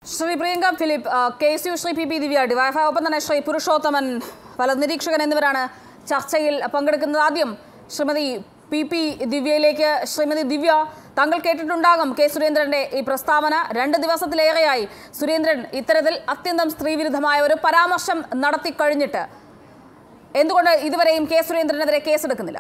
Shri Priyanka Philip ആ, K S U Shri P P Divya DYFI ഒപ്പം തന്നെ ശ്രീ പുരുഷോത്തമൻ പല നിരീക്ഷകൻ എന്നിവരാണ് ചർച്ചയിൽ പങ്കെടുക്കുന്നത് ആദ്യം ശ്രീമതി പി പി ദിവ്യയിലേക്ക് ശ്രീമതി ദിവ്യ താങ്കൾ കേട്ടിട്ടുണ്ടാകും കെ സുരേന്ദ്രന്റെ ഈ പ്രസ്താവന രണ്ട് ദിവസത്തിലേറെയായി സുരേന്ദ്രൻ ഇത്തരത്തിൽ അത്യന്തം സ്ത്രീവിരുദ്ധമായ ഒരു പരാമർശം നടത്തി കഴിഞ്ഞിട്ട് എന്തുകൊണ്ട് ഇതുവരെയും കെ സുരേന്ദ്രനെതിരെ കേസെടുക്കുന്നില്ല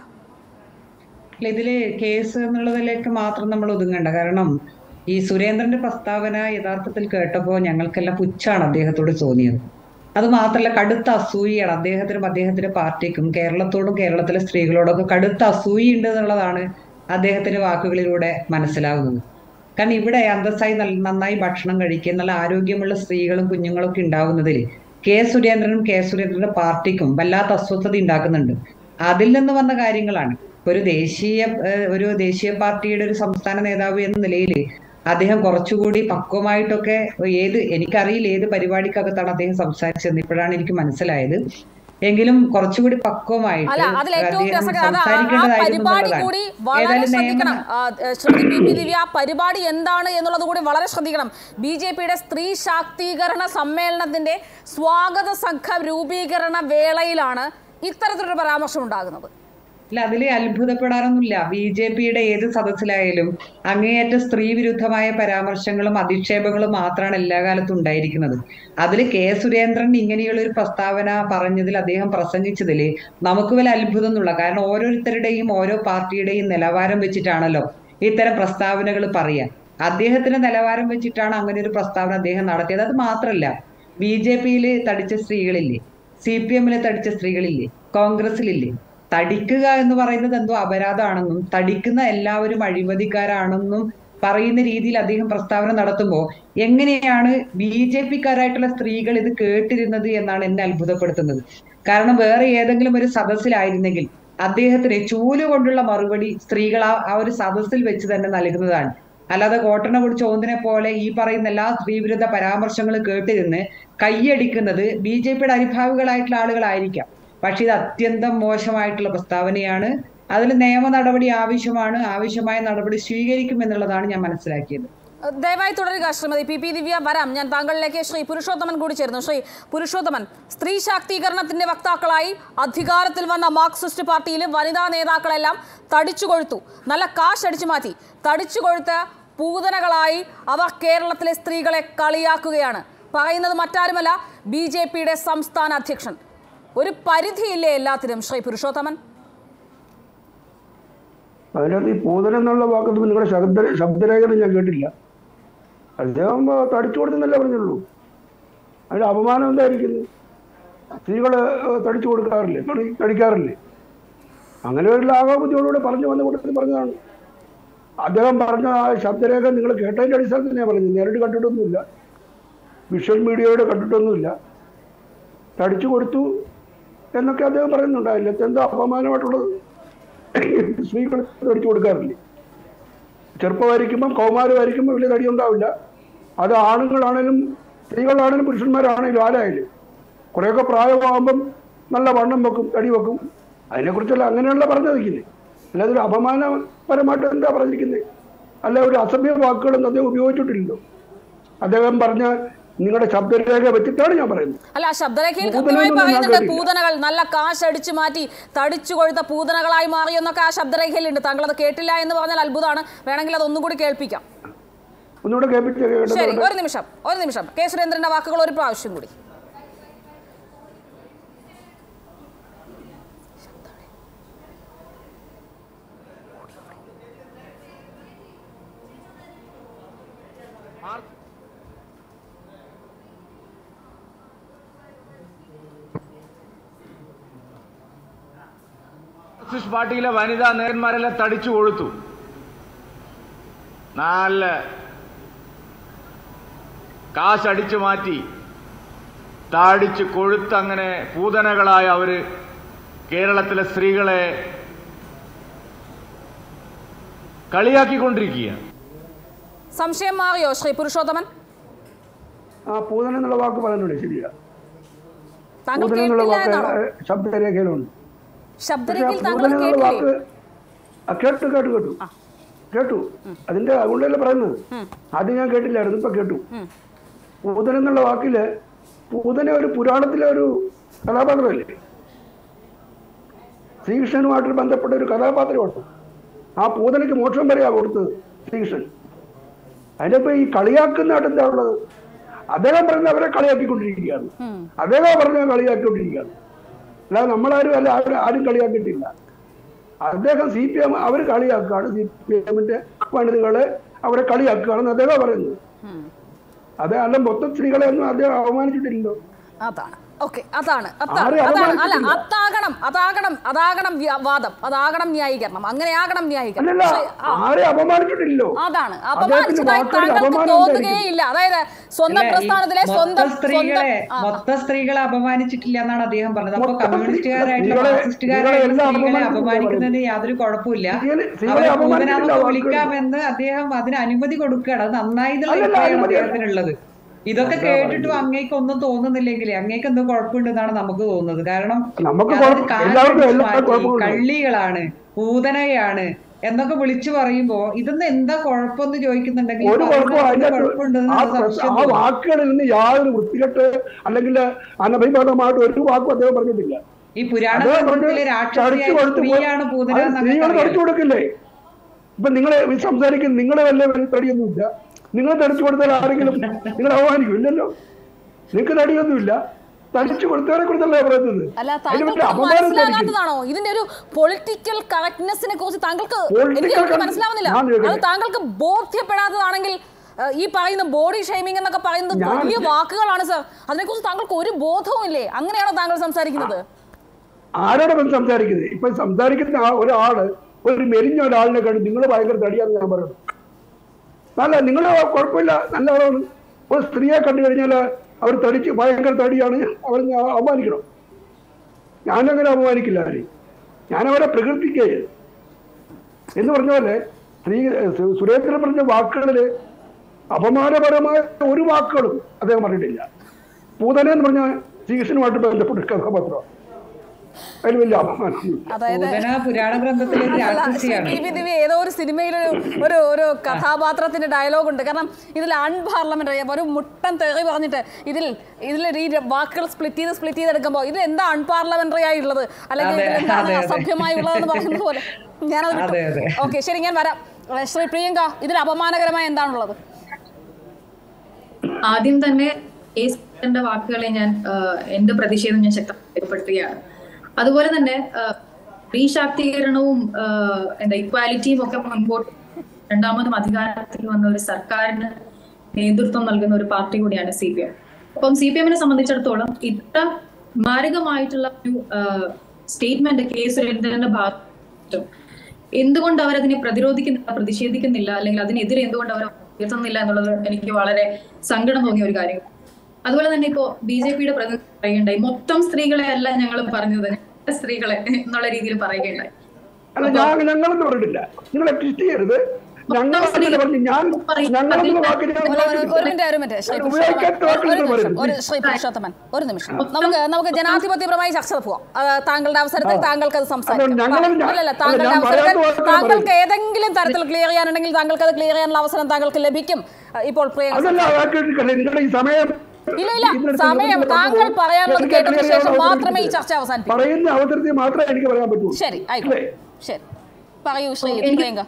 അല്ല ഇതില് കേസ് എന്നുള്ളതിലേക്ക് മാത്രം നമ്മൾ ഒതുങ്ങണ്ട കാരണം ഈ സുരേന്ദ്രന്റെ പ്രസ്താവന യഥാർത്ഥത്തിൽ കേട്ടപ്പോൾ ഞങ്ങൾക്കെല്ലാം പുച്ഛാണ് അദ്ദേഹത്തോട് തോന്നിയത് അത് മാത്രമല്ല കടുത്ത അസൂയയാണ് അദ്ദേഹത്തിനും അദ്ദേഹത്തിന്റെ പാർട്ടിക്കും കേരളത്തോടും കേരളത്തിലെ സ്ത്രീകളോടൊക്കെ കടുത്ത അസൂയുണ്ട് എന്നുള്ളതാണ് അദ്ദേഹത്തിന്റെ വാക്കുകളിലൂടെ മനസ്സിലാകുന്നത് കാരണം ഇവിടെ അന്തസ്സായി നല്ല- നന്നായി ഭക്ഷണം കഴിക്കുക നല്ല ആരോഗ്യമുള്ള സ്ത്രീകളും കുഞ്ഞുങ്ങളും ഒക്കെ ഉണ്ടാകുന്നതിൽ കെ സുരേന്ദ്രനും കെ സുരേന്ദ്രന്റെ പാർട്ടിക്കും വല്ലാത്ത അസ്വസ്ഥത ഉണ്ടാക്കുന്നുണ്ട് അതിൽ നിന്ന് വന്ന കാര്യങ്ങളാണ് ഒരു ദേശീയ ഏഹ്, ഒരു ദേശീയ പാർട്ടിയുടെ ഒരു സംസ്ഥാന നേതാവ് എന്ന നിലയിൽ അദ്ദേഹം കുറച്ചുകൂടി പക്വമായിട്ടൊക്കെ ഏത് എനിക്കറിയില്ല ഏത് പരിപാടിക്കകത്താണ് അദ്ദേഹം സംസാരിച്ചത് ഇപ്പോഴാണ് എനിക്ക് മനസ്സിലായത് എങ്കിലും കുറച്ചുകൂടി പക്വമായിട്ട് അല്ല അതിൽ ഏറ്റവും അദ്ദേഹം രസകരം അത് ആ- ആ സംസാരിക്കേണ്ടതായിരുന്നു പരിപാടി എന്നുള്ളതാണ്. കൂടി വളരെ ഏതായാലും ശ്രദ്ധിക്കണം നിയമ ആ, ഏ, ശ്രീമതി പി പി ദിവ്യ ആ പരിപാടി എന്താണ് എന്നുള്ളത് കൂടി വളരെ ശ്രദ്ധിക്കണം ബി ജെ പിയുടെ സ്ത്രീ ശാക്തീകരണ സമ്മേളനത്തിന്റെ സ്വാഗത സംഘ രൂപീകരണ വേളയിലാണ് ഇത്തരത്തിലൊരു പരാമർശം ഉണ്ടാകുന്നത് ഇല്ല അതില് അത്ഭുതപ്പെടാറൊന്നുമില്ല ബി ജെ പിയുടെ ഏത് സദസ്സിലായാലും അങ്ങേയറ്റ സ്ത്രീ വിരുദ്ധമായ പരാമർശങ്ങളും അധിക്ഷേപങ്ങളും മാത്രമാണ് എല്ലാ കാലത്തും ഉണ്ടായിരിക്കുന്നത് അതിൽ കെ സുരേന്ദ്രൻ ഇങ്ങനെയുള്ള ഒരു പ്രസ്താവന പറഞ്ഞതിൽ അദ്ദേഹം പ്രസംഗിച്ചതിൽ നമുക്ക് വല്ല അത്ഭുതം എന്നുള്ള കാരണം ഓരോരുത്തരുടെയും ഓരോ പാർട്ടിയുടെയും നിലവാരം വെച്ചിട്ടാണല്ലോ ഇത്തരം പ്രസ്താവനകൾ പറയുക അദ്ദേഹത്തിന്റെ നിലവാരം വെച്ചിട്ടാണ് അങ്ങനെ ഒരു പ്രസ്താവന അദ്ദേഹം നടത്തിയത് അത് മാത്രമല്ല ബി ജെ പിയിൽ തടിച്ച സ്ത്രീകളില്ലേ സി പി എമ്മിൽ തടിച്ച സ്ത്രീകളില്ലേ കോൺഗ്രസിലില്ലേ തടിക്കുക എന്ന് പറയുന്നത് എന്തോ അപരാധമാണെന്നും തടിക്കുന്ന എല്ലാവരും അഴിമതിക്കാരാണെന്നും പറയുന്ന രീതിയിൽ അദ്ദേഹം പ്രസ്താവന നടത്തുമ്പോൾ എങ്ങനെയാണ് ബി ജെ പിക്കാരായിട്ടുള്ള സ്ത്രീകൾ ഇത് കേട്ടിരുന്നത് എന്നാണ് എന്നെ അത്ഭുതപ്പെടുത്തുന്നത് കാരണം വേറെ ഏതെങ്കിലും ഒരു സദസ്സിലായിരുന്നെങ്കിൽ അദ്ദേഹത്തിന് ചൂല് കൊണ്ടുള്ള മറുപടി സ്ത്രീകൾ ആ ആ ഒരു സദസ്സിൽ വെച്ച് തന്നെ നൽകുന്നതാണ് അല്ലാതെ കോട്ടനെ കുടിച്ച ഓന്തിനെ പോലെ ഈ പറയുന്ന എല്ലാ സ്ത്രീവിരുദ്ധ പരാമർശങ്ങളും കേട്ടിരുന്ന് കൈയടിക്കുന്നത് ബി ജെ പിയുടെ അനുഭാവികളായിട്ടുള്ള ആളുകളായിരിക്കാം പക്ഷെ ഇത് അത്യന്തം മോശമായിട്ടുള്ള പ്രസ്താവനയാണ് അതിൽ നിയമ നടപടി ആവശ്യമാണ് ആവശ്യമായ നടപടി സ്വീകരിക്കും എന്നുള്ളതാണ് ഞാൻ മനസ്സിലാക്കിയത് ദയവായി തുടരുക ശ്രീമതി പി പി ദിവ്യ വരാം ഞാൻ താങ്കളിലേക്ക് ശ്രീ പുരുഷോത്തമൻ കൂടി ചേരുന്നു ശ്രീ പുരുഷോത്തമൻ സ്ത്രീ ശാക്തീകരണത്തിന്റെ വക്താക്കളായി അധികാരത്തിൽ വന്ന മാർക്സിസ്റ്റ് പാർട്ടിയിലെ വനിതാ നേതാക്കളെല്ലാം തടിച്ചു കൊഴുത്തു നല്ല കാശ് അടിച്ചു മാറ്റി തടിച്ചു കൊഴുത്ത് പൂതനകളായി അവർ കേരളത്തിലെ സ്ത്രീകളെ കളിയാക്കുകയാണ് പറയുന്നത് മറ്റാരുമല്ല ബി ജെ പിയുടെ സംസ്ഥാന അധ്യക്ഷൻ ഒരു പരിധിയില്ലേ എല്ലാത്തിനും ശ്രീ പുരുഷോത്തമൻ അതിനകത്ത് ഈ പൂതനം എന്നുള്ള വാക്കൊന്നും നിങ്ങളുടെ ശബ്ദ ശബ്ദരേഖ ഞാൻ കേട്ടില്ല അദ്ദേഹം ആ, തടിച്ചു കൊടുത്തെന്നല്ലേ പറഞ്ഞുള്ളൂ അതിന്റെ അപമാനം എന്തായിരിക്കുന്നു സ്ത്രീകള് ആ, തടിച്ചു കൊടുക്കാറില്ലേ തടി- തടിക്കാറില്ലേ അങ്ങനെ ഒരു ലാഘവബുദ്ധിയോടുകൂടെ പറഞ്ഞു വന്ന കൂട്ടത്തിൽ പറഞ്ഞതാണ് അദ്ദേഹം പറഞ്ഞ ആ ശബ്ദരേഖ നിങ്ങൾ കേട്ടതിന്റെ അടിസ്ഥാനത്തിൽ ഞാൻ പറഞ്ഞത് നേരിട്ട് കണ്ടിട്ടൊന്നുമില്ല വിഷ്വൽ മീഡിയയോട് കണ്ടിട്ടൊന്നുമില്ല തടിച്ചു കൊടുത്തു എന്നൊക്കെ അദ്ദേഹം പറയുന്നുണ്ട് അതിലത്തെ എന്താ അപമാനമായിട്ടുള്ളത് സ്ത്രീകൾ തടിച്ചു കൊടുക്കാറില്ലേ ചെറുപ്പമായിരിക്കുമ്പം കൗമാരമായിരിക്കുമ്പോൾ വലിയ തടി ഉണ്ടാവില്ല അത് ആണുങ്ങളാണേലും സ്ത്രീകളാണേലും പുരുഷന്മാരാണേലും ആരായാലും കുറേയൊക്കെ പ്രായമാകുമ്പം നല്ല വണ്ണം വെക്കും തടി വെക്കും അതിനെക്കുറിച്ചല്ല അങ്ങനെയുള്ള പറഞ്ഞിരിക്കുന്നത് അല്ലാതെ ഒരു അപമാനപരമായിട്ട് എന്താ പറഞ്ഞിരിക്കുന്നത് അല്ല ഒരു അസഭ്യ വാക്കുകളൊന്നും അദ്ദേഹം ഉപയോഗിച്ചിട്ടില്ലല്ലോ അദ്ദേഹം പറഞ്ഞ നിങ്ങളുടെ ശബ്ദരേഖ വെച്ചിട്ടാണ് ഞാൻ പറയുന്നത് അല്ല ആ ശബ്ദരേഖയിൽ പൂതനകൾ കൃത്യമായി ഒന്നും ഞാൻ പറയുന്നുണ്ട് കേട്ടില്ല. പൂതനകൾ നല്ല കാശ് അടിച്ചു മാറ്റി തടിച്ചു കൊഴുത്ത പൂതനകളായി മാറി എന്നൊക്കെ ആ ശബ്ദരേഖയിലുണ്ട് താങ്കൾ അത് കേട്ടില്ല എന്ന് പറഞ്ഞാൽ അത്ഭുതമാണ് വേണമെങ്കിൽ അത് ഒന്നും കൂടി കേൾപ്പിക്കാം ഒന്നുകൂടെ കേൾപ്പിച്ച് ശരി കേട്ടത് ഒരു നിമിഷം ഒരു നിമിഷം കെ സുരേന്ദ്രന്റെ വാക്കുകൾ ഒരു പ്രാവശ്യം കൂടി മാർക്സിസ്റ്റ് പാർട്ടിയിലെ വനിതാ നേന്മാരെല്ലാം തടിച്ചു കൊഴുത്തു നല്ല കാശടിച്ചു മാറ്റി താടിച്ച് കൊഴുത്ത് അങ്ങനെ പൂതനകളായ അവര് കേരളത്തിലെ സ്ത്രീകളെ കളിയാക്കിക്കൊണ്ടിരിക്കുകയാണ് സംശയം മാറിയോ ശ്രീ പുരുഷോത്തമൻ ആ പൂതനം എന്നുള്ള വാക്ക് പറയുന്നുണ്ട് ശരിയാ താങ്കൾ പൂതനം എന്നുള്ള കേട്ടില്ല വാക്ക് എന്നാണോ ഏഹ്, ശബ്ദരേഖയിലുണ്ട് പക്ഷെ ആ ശബ്ദരേഖയിൽ താങ്കൾ പൂതനം എന്നുള്ള കേട്ടില്ലേ വാക്ക് ആ, കേട്ടു കേട്ടു കേട്ടു കേട്ടു അതിന്റെ അതുകൊണ്ടല്ലേ പറയുന്നത് ആദ്യം ഞാൻ കേട്ടില്ലായിരുന്നു ഇപ്പൊ കേട്ടു പൂതൻ എന്നുള്ള വാക്കില് പൂതനെ ഒരു പുരാണത്തിലെ ഒരു കഥാപാത്രമല്ലേ ശ്രീകൃഷ്ണനുമായിട്ട് ബന്ധപ്പെട്ട ഒരു കഥാപാത്രമാണ് ആ പൂതനയ്ക്ക് മോക്ഷം വരെയാ കൊടുത്തത് ശ്രീകൃഷ്ണൻ അതിനിപ്പോ ഈ കളിയാക്കുന്നതായിട്ട് എന്താ ഉള്ളത് അദ്ദേഹം പറഞ്ഞ അവരെ കളിയാക്കിക്കൊണ്ടിരിക്കുകയാണ് അദ്ദേഹം പറഞ്ഞ കളിയാക്കിക്കൊണ്ടിരിക്കുകയാണ് അല്ലാതെ നമ്മളാരും അല്ല ആരും ആരും കളിയാക്കിയിട്ടില്ല അദ്ദേഹം സി പി എം അവർ കളിയാക്കുകയാണ് സി പി എമ്മിന്റെ വനിതകളെ അവരെ കളിയാക്കുകയാണെന്ന് അദ്ദേഹം പറയുന്നത് അതെ അല്ല മൊത്തം സ്ത്രീകളെ ഒന്നും അദ്ദേഹം അവമാനിച്ചിട്ടില്ലല്ലോ അതാണ് ഓക്കെ അതാണ് അതാണ് ആരെയും അതാണ് അല്ല അപമാനിച്ചിട്ടില്ല. അതാകണം അതാകണം അതാകണം വ്യ- വാദം അതാകണം ന്യായീകരണം അങ്ങനെയാകണം ന്യായീകരണം അല്ലല്ല പക്ഷേ, ആ, ആരെ അപമാനിച്ചിട്ടില്ലല്ലോ അതാണ് അദ്ദേഹത്തിന്റെ അപമാനിച്ചതായി വാക്കുകളിൽ താങ്കൾക്ക് അപമാനം തോന്നുകയില്ല അതായത് സ്വന്തം അല്ല, ഈ പ്രസ്ഥാനത്തിലെ സ്വന്തം മൊത്ത സ്ത്രീകളെ സ്വന്തം ആ, മൊത്ത സ്ത്രീകളെ അപമാനിച്ചിട്ടില്ല എന്നാണ് അദ്ദേഹം പറഞ്ഞത് അപ്പൊ മൊത്തം കമ്മ്യൂണിസ്റ്റുകാരായിട്ടുള്ള സ്ത്രീകളെ- മാർക്സിസ്റ്റുകാരായിട്ടുള്ള സ്ത്രീകളെ എല്ലാം സ്ത്രീകളെ അപമാനിച്ചിട്ടില്ല അപമാനിക്കുന്നതിന് യാതൊരു കുഴപ്പമില്ല സ്ത്രീകളെ- സ്ത്രീകളെ അവരെ അപമാനിച്ചിട്ടില്ല പൂതനാന്നൊക്കെ വാക്കുകളിൽ. വിളിക്കാമെന്ന് അദ്ദേഹം അതിന് അനുമതി കൊടുക്കുകയാണ് അത് നന്നായതുള്ള അല്ലല്ല, അഭിപ്രായമാണ് അനുമതി അല്ല. അദ്ദേഹത്തിനുള്ളത് ഇതൊക്കെ എന്താ കേട്ടിട്ടും അങ്ങേക്ക് ഒന്നും തോന്നുന്നില്ലെങ്കിൽ അങ്ങേക്ക് എന്തോ കുഴപ്പമുണ്ടെന്നാണ് നമുക്ക് തോന്നുന്നത് കാരണം നമുക്ക് അതായത് കുഴപ്പം- കാല് എല്ലാവർക്കും പിടിച്ച് എല്ലാ മാറ്റി, കുഴപ്പങ്ങളുണ്ട്. കള്ളികളാണ് പൂതനയാണ് എന്നൊക്കെ വിളിച്ചു പറയുമ്പോ ഇതൊന്നും എന്താ കുഴപ്പമെന്ന് ചോദിക്കുന്നുണ്ടെങ്കിൽ ഒരു കുഴപ്പവും പറയുന്നതിന് അതിന്റെ കുഴപ്പമുണ്ടെന്ന് ആ നമുക്ക് പ്രശ്നം- സംശയം ആ തോന്നും. വാക്കുകളിൽ നിന്ന് യാതൊരു വൃത്തികെട്ട് അല്ലെങ്കിൽ അനഭിമതമായിട്ട് ഒരു വാക്കും അദ്ദേഹം പറഞ്ഞിട്ടില്ല ഈ പുരാണ അദ്ദേഹം ഗ്രന്ഥത്തിലെ പറഞ്ഞ് രാക്ഷസിയായ ചടിച്ചു കൊടുത്ത് പോയി- സ്ത്രീയാണ് പൂതന അത് സ്ത്രീകൾ തടിച്ചു കൊടുക്കില്ലേ ഇപ്പൊ നിങ്ങളെ സംസാരിക്കുന്ന നിങ്ങളെ വല്ല വലിയ തടിയൊന്നുമില്ല നിങ്ങൾ തടിച്ചു കൊടുത്താൽ ആരെങ്കിലും നിങ്ങൾ അവമാനിക്കും ഇല്ലല്ലോ നിങ്ങൾക്ക് തടിയൊന്നുമില്ല തടിച്ചു കൊടുത്തവരെ കുറിച്ചല്ലേ പറയുന്നത് അല്ല അതിന് താങ്കൾക്ക് പറ്റിയ അപമാനം ധരിക്കും. മനസ്സിലാകാത്തതാണോ ഇതിന്റെ ഒരു പൊളിറ്റിക്കൽ കറക്റ്റ്നെസിനെ കുറിച്ച് താങ്കൾക്ക് Political എനിക്ക് എനിക്ക് correctness- മനസ്സിലാവുന്നില്ല ഞാൻ ചോദിക്കട്ടെ? അത് താങ്കൾക്ക് ബോധ്യപ്പെടാത്തതാണെങ്കിൽ ഏഹ്, ഈ പറയുന്ന ബോഡി ഷെയ്മിംഗ് എന്നൊക്കെ പറയുന്നത് ഞാൻ- വലിയ വാക്കുകളാണ് സർ അതിനെക്കുറിച്ച് താങ്കൾക്ക് ഒരു ബോധവും ഇല്ലേ അങ്ങനെയാണോ താങ്കൾ സംസാരിക്കുന്നത് ആരോടെ ബന്ധം സംസാരിക്കുന്നത് ഇപ്പൊ സംസാരിക്കുന്ന ആ ഒരാള് ഒരു മെലിഞ്ഞ ഒരാളിനെ കണ്ട് നിങ്ങൾ ഭയങ്കര തടിയാന്ന് ഞാൻ പറയുന്നത് നല്ല നിങ്ങൾ കുഴപ്പമില്ല നല്ല ആളാണ് ഒരു സ്ത്രീയെ കണ്ടു കഴിഞ്ഞാൽ അവർ തടിച്ച് ഭയങ്കര തടിയാണ് അവർ ഞാൻ അപമാനിക്കണം ഞാനങ്ങനെ അപമാനിക്കില്ല ആരെ ഞാൻ അവരെ പ്രകീർത്തിക്കേ എന്ന് പറഞ്ഞ പോലെ സ്ത്രീ സു- സുരേന്ദ്രൻ പറഞ്ഞ വാക്കുകളിൽ അപമാനപരമായ ഒരു വാക്കുകളും അദ്ദേഹം പറഞ്ഞിട്ടില്ല പൂതന എന്ന് പറഞ്ഞ ശ്രീകൃഷ്ണനുമായിട്ട് ബന്ധപ്പെട്ട ഒരു കഥാപാത്രമാണ് അതിൽ വലിയ അപമാനം അതായത് പൂതന പുരാണ ഗ്രന്ഥത്തിലെ ഒരു രാക്ഷസിയാണ് ശ്രീ ദിവ്യ ഏതോ ഒരു സിനിമയിലൊരു ഒരു ഒരു കഥാപാത്രത്തിന്റെ ഡയലോഗ് ഉണ്ട് കാരണം ഇതിൽ അൺപാർലമെന്ററി ഒരു മുട്ടൻ തെറി പറഞ്ഞിട്ട് ഇതിൽ ഇതിൽ ഈ വാക്കുകൾ സ്പ്ലിറ്റ് ചെയ്ത് സ്പ്ലിറ്റ് ചെയ്ത് എടുക്കുമ്പോൾ ഇത് എന്താ അൺപാർലമെന്ററി ആയിട്ടുള്ളത് അല്ലെങ്കിൽ അതെ, ഇതിൽ എന്താണ് അതെ, അതെ. അസഭ്യമായുള്ളതെന്ന് പറയുന്നത് പോലെ ഞാനത് അതെ, അതെ. വിട്ടു ഓക്കെ ശരി ഞാൻ വരാം ഏഹ് ശ്രീ പ്രിയങ്ക ഇതിൽ അപമാനകരമായ എന്താണുള്ളത് ആദ്യം തന്നെ എ സ്പീക്കറിന്റെ വാക്കുകളെ ഞാൻ ആ, എന്റെ പ്രതിഷേധം ഞാൻ ശക്തപ്പെടുത്തുകയാണ് അതുപോലെ തന്നെ ആ, സ്ത്രീ ശാക്തീകരണവും ആ, എന്താ ഇക്വാലിറ്റിയും ഒക്കെ മുൻപോട്ട് രണ്ടാമതും അധികാരത്തിൽ വന്ന ഒരു സർക്കാരിന് നേതൃത്വം നൽകുന്ന ഒരു പാർട്ടി കൂടിയാണ് സി പി എം അപ്പം സി പി എമ്മിനെ സംബന്ധിച്ചിടത്തോളം ഇത്ര മാരകമായിട്ടുള്ള ഒരു സ്റ്റേറ്റ്മെന്റ് കെ സുരേന്ദ്രന്റെ ഭാഗത്തും എന്തുകൊണ്ട് അവരതിനെ പ്രതിരോധിക്കുന്നില്ല പ്രതിഷേധിക്കുന്നില്ല അല്ലെങ്കിൽ അതിനെതിരെ എന്തുകൊണ്ട് അവർ ഉയർത്തുന്നില്ല എന്നുള്ളത് എനിക്ക് വളരെ സങ്കടം തോന്നിയ ഒരു കാര്യം അതുപോലെ തന്നെ ഇപ്പോ ബി ജെ പിയുടെ പ്രതിനിധി പറയുകയുണ്ടായി മൊത്തം സ്ത്രീകളെ അല്ല ഞങ്ങൾ പറഞ്ഞത് സ്ത്രീകളെ എന്നുള്ള രീതിയിൽ പറയുകയുണ്ടായി അല്ല ഞാൻ ഞങ്ങളെന്ന് പറഞ്ഞിട്ടില്ല നിങ്ങൾ ട്വിസ്റ്റ് ചെയ്യരുത് ഞങ്ങൾ അങ്ങനെ പറഞ്ഞു ഞാൻ ഞങ്ങളെന്നുള്ള വാക്ക് ഞാൻ ഒരു- ഒരു- ഒരു ഉപയോഗിച്ചിട്ടില്ല. മിനിറ്റ് ഒരു മിനിറ്റ് ശ്രീ ഉപയോഗിക്കാത്ത പുരുഷോത്തമൻ, വാക്കുകൾ ഒരു നിമിഷം പറയരുത്. ഒരു ശ്രീ പുരുഷോത്തമൻ ഒരു നിമിഷം നമുക്ക് നമുക്ക് ജനാധിപത്യപരമായി ചർച്ച പോവാം അത് താങ്കളുടെ അവസരത്തിൽ താങ്കൾക്ക് അത് സംസാരിക്കാം അല്ല, ഞങ്ങൾ- ഞാൻ- അല്ലല്ല അല്ല, താങ്കളുടെ ഞാൻ അവസരത്തിൽ പറയാത്ത വാക്കുകൾ താങ്കൾക്ക് ഏതെങ്കിലും തരത്തിൽ ക്ലിയർ ചെയ്യാനുണ്ടെങ്കിൽ താങ്കൾക്ക് അത് ക്ലിയർ ചെയ്യാനുള്ള അവസരം താങ്കൾക്ക് ലഭിക്കും അഹ് ഇപ്പോൾ പ്രിയങ്ക അതല്ല വാക്ക് കേട്ടിട്ടില്ല നിങ്ങളുടെ ഈ സമയം ഇല്ല ഇല്ല ഇതിനടുത്ത് സമയം നിങ്ങൾക്ക് താങ്കൾ പറയാനുള്ളത് എനിക്ക് കേട്ടതിന് clear ശേഷം ചെയ്യാനുള്ള മാത്രമേ ഈ അവസരം ചർച്ച അവസാനിപ്പിക്കൂ പറയുന്ന അവസരത്തിൽ മാത്രമേ എനിക്ക് പറയാൻ പറ്റൂ ശരി ആയിക്കോട്ടെ ശരി പറയൂ ശ്രീ എനിക്ക് പ്രിയങ്ക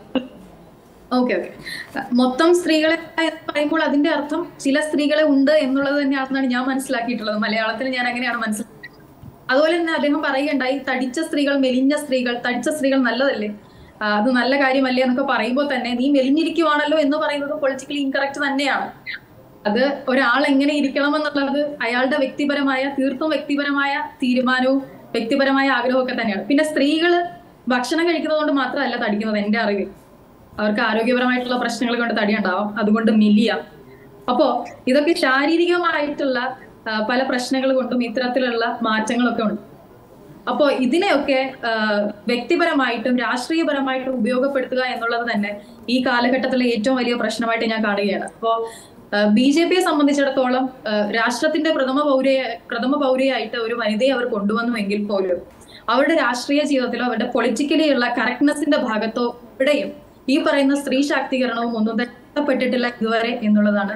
ഓക്കെ ഓക്കെ മൊത്തം സ്ത്രീകളെ എന്ന് പറയുമ്പോൾ അതിന്റെ അർത്ഥം ചില സ്ത്രീകളെ ഉണ്ട് എന്നുള്ളത് തന്നെയാണെന്നാണ് ഞാൻ മനസ്സിലാക്കിയിട്ടുള്ളത് മലയാളത്തിൽ ഞാൻ അങ്ങനെയാണ് മനസ്സിലാക്കിയത് അതുപോലെ തന്നെ അദ്ദേഹം പറയുകയുണ്ടായി തടിച്ച സ്ത്രീകൾ മെലിഞ്ഞ സ്ത്രീകൾ തടിച്ച സ്ത്രീകൾ നല്ലതല്ലേ ആ, അത് നല്ല കാര്യമല്ലേ എന്നൊക്കെ പറയുമ്പോൾ തന്നെ നീ മെലിഞ്ഞിരിക്കുവാണല്ലോ എന്ന് പറയുന്നത് പൊളിറ്റിക്കലി ഇൻകറക്റ്റ് തന്നെയാണ് അത് ഒരാൾ എങ്ങനെ ഇരിക്കണം എന്നുള്ളത് അയാളുടെ വ്യക്തിപരമായ തീർത്തും വ്യക്തിപരമായ തീരുമാനവും വ്യക്തിപരമായ ആഗ്രഹവും ഒക്കെ തന്നെയാണ് പിന്നെ സ്ത്രീകള് ഭക്ഷണം കഴിക്കുന്നത് കൊണ്ട് മാത്രമല്ല തടിക്കുന്നത് എന്റെ അറിവിൽ അവർക്ക് ആരോഗ്യപരമായിട്ടുള്ള പ്രശ്നങ്ങൾ കൊണ്ട് തടിയുണ്ടാവാം അതുകൊണ്ട് മെലിയാം അപ്പോ ഇതൊക്കെ ശാരീരികമായിട്ടുള്ള ആ, പല പ്രശ്നങ്ങൾ കൊണ്ടും ഇത്തരത്തിലുള്ള മാറ്റങ്ങളൊക്കെ ഉണ്ട് അപ്പോ ഇതിനെയൊക്കെ ആ, വ്യക്തിപരമായിട്ടും രാഷ്ട്രീയപരമായിട്ടും ഉപയോഗപ്പെടുത്തുക എന്നുള്ളത് തന്നെ ഈ കാലഘട്ടത്തിലെ ഏറ്റവും വലിയ പ്രശ്നമായിട്ട് ഞാൻ കാണുകയാണ് അപ്പോ ബി ജെ പിയെ സംബന്ധിച്ചിടത്തോളം ആ, രാഷ്ട്രത്തിന്റെ പ്രഥമ പൗരയെ പ്രഥമ പൗരയായിട്ട് ഒരു വനിതയെ അവർ കൊണ്ടുവന്നുവെങ്കിൽ പോലും അവരുടെ രാഷ്ട്രീയ ജീവിതത്തിലോ അവരുടെ പൊളിറ്റിക്കലി ഉള്ള കറക്റ്റ്നെസിന്റെ ഭാഗത്തോ ഇവിടെയും ഈ പറയുന്ന സ്ത്രീ ശാക്തീകരണവും ഒന്നും തന്നെ എത്തപ്പെട്ടിട്ടില്ല ഇതുവരെ എന്നുള്ളതാണ്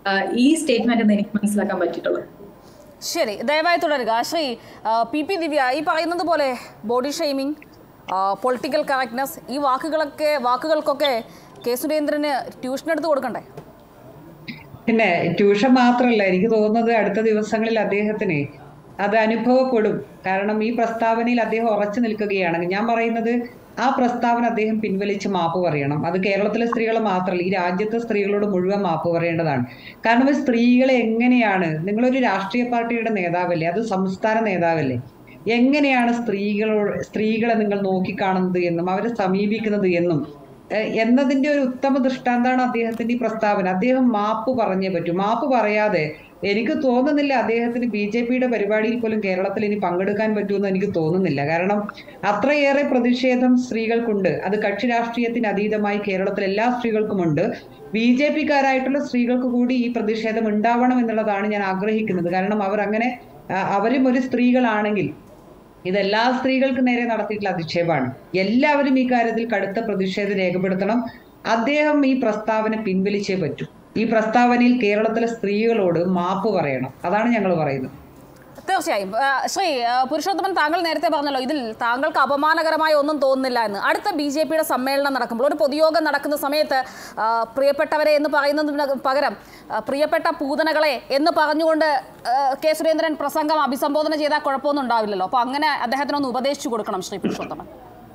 ഈ സ്റ്റേറ്റ്മെന്റ് എന്ന് എനിക്ക് മനസ്സിലാക്കാൻ പറ്റിയിട്ടുള്ളത് ശരി ദയവായി തുടരുക ശ്രീ ആ, പി പി ദിവ്യ ഈ പറയുന്നത് പോലെ ബോഡി ഷെയ്മിങ് പൊളിറ്റിക്കൽ കറക്റ്റ്നെസ് ഈ വാക്കുകളൊക്കെ വാക്കുകൾക്കൊക്കെ കെ സുരേന്ദ്രന് ട്യൂഷൻ എടുത്ത് കൊടുക്കണ്ടേ പിന്നെ ട്യൂഷൻ മാത്രമല്ല എനിക്ക് തോന്നുന്നത് അടുത്ത ദിവസങ്ങളിൽ അദ്ദേഹത്തിന് അത് അനുഭവപ്പെടും കാരണം ഈ പ്രസ്താവനയിൽ അദ്ദേഹം ഉറച്ചു നിൽക്കുകയാണ് ഞാൻ പറയുന്നത് ആ പ്രസ്താവന അദ്ദേഹം പിൻവലിച്ച് മാപ്പ് പറയണം അത് കേരളത്തിലെ സ്ത്രീകൾ മാത്രമല്ല ഈ രാജ്യത്തെ സ്ത്രീകളോട് മുഴുവൻ മാപ്പ് പറയേണ്ടതാണ് കാരണം ഈ സ്ത്രീകളെ എങ്ങനെയാണ് നിങ്ങളൊരു രാഷ്ട്രീയ പാർട്ടിയുടെ നേതാവല്ലേ അത് സംസ്ഥാന നേതാവല്ലേ എങ്ങനെയാണ് സ്ത്രീകളോട് സ്ത്രീകളെ നിങ്ങൾ നോക്കിക്കാണുന്നത് എന്നും അവരെ സമീപിക്കുന്നത് എന്നും ഏഹ് എന്നതിന്റെ ഒരു ഉത്തമ ദൃഷ്ടാന്താണ് അദ്ദേഹത്തിന്റെ ഈ പ്രസ്താവന അദ്ദേഹം മാപ്പ് പറഞ്ഞേ പറ്റൂ മാപ്പ് പറയാതെ എനിക്ക് തോന്നുന്നില്ല അദ്ദേഹത്തിന് ബി ജെ പിയുടെ പരിപാടിയിൽ പോലും കേരളത്തിൽ ഇനി പങ്കെടുക്കാൻ പറ്റുമെന്ന് എനിക്ക് തോന്നുന്നില്ല കാരണം അത്രയേറെ പ്രതിഷേധം സ്ത്രീകൾക്കുണ്ട് അത് കക്ഷി രാഷ്ട്രീയത്തിന് അതീതമായി കേരളത്തിൽ എല്ലാ സ്ത്രീകൾക്കുമുണ്ട് ബി ജെ പിക്കാരായിട്ടുള്ള സ്ത്രീകൾക്ക് കൂടി ഈ പ്രതിഷേധം ഉണ്ടാവണം എന്നുള്ളതാണ് ഞാൻ ആഗ്രഹിക്കുന്നത് കാരണം അവർ അങ്ങനെ ആ, അവരും ഒരു സ്ത്രീകളാണെങ്കിൽ ഇതെല്ലാ സ്ത്രീകൾക്ക് നേരെ നടത്തിയിട്ടുള്ള അധിക്ഷേപമാണ് എല്ലാവരും ഈ കാര്യത്തിൽ കടുത്ത പ്രതിഷേധം രേഖപ്പെടുത്തണം അദ്ദേഹം ഈ പ്രസ്താവന പിൻവലിച്ചേ പറ്റൂ ഈ പ്രസ്താവനയിൽ കേരളത്തിലെ സ്ത്രീകളോട് മാപ്പ് പറയണം അതാണ് ഞങ്ങൾ പറയുന്നത് തീർച്ചയായും ആ, ശ്രീ ആ, പുരുഷോത്തമൻ താങ്കൾ നേരത്തെ പറഞ്ഞല്ലോ ഇതിൽ താങ്കൾക്ക് അപമാനകരമായ ഒന്നും തോന്നുന്നില്ല എന്ന് അടുത്ത ബി ജെ പിയുടെ സമ്മേളനം നടക്കുമ്പോൾ ഒരു പൊതുയോഗം നടക്കുന്ന സമയത്ത് ആ, പ്രിയപ്പെട്ടവരെ എന്ന് പറയുന്നതിന് പകരം ആ, പ്രിയപ്പെട്ട പൂതനകളെ എന്ന് പറഞ്ഞുകൊണ്ട് ആ, കെ സുരേന്ദ്രൻ പ്രസംഗം അഭിസംബോധന ചെയ്താൽ കുഴപ്പമൊന്നും ഉണ്ടാവില്ലല്ലോ അപ്പോൾ അങ്ങനെ അദ്ദേഹത്തിനൊന്ന് ഉപദേശിച്ചു കൊടുക്കണം ശ്രീ പുരുഷോത്തമൻ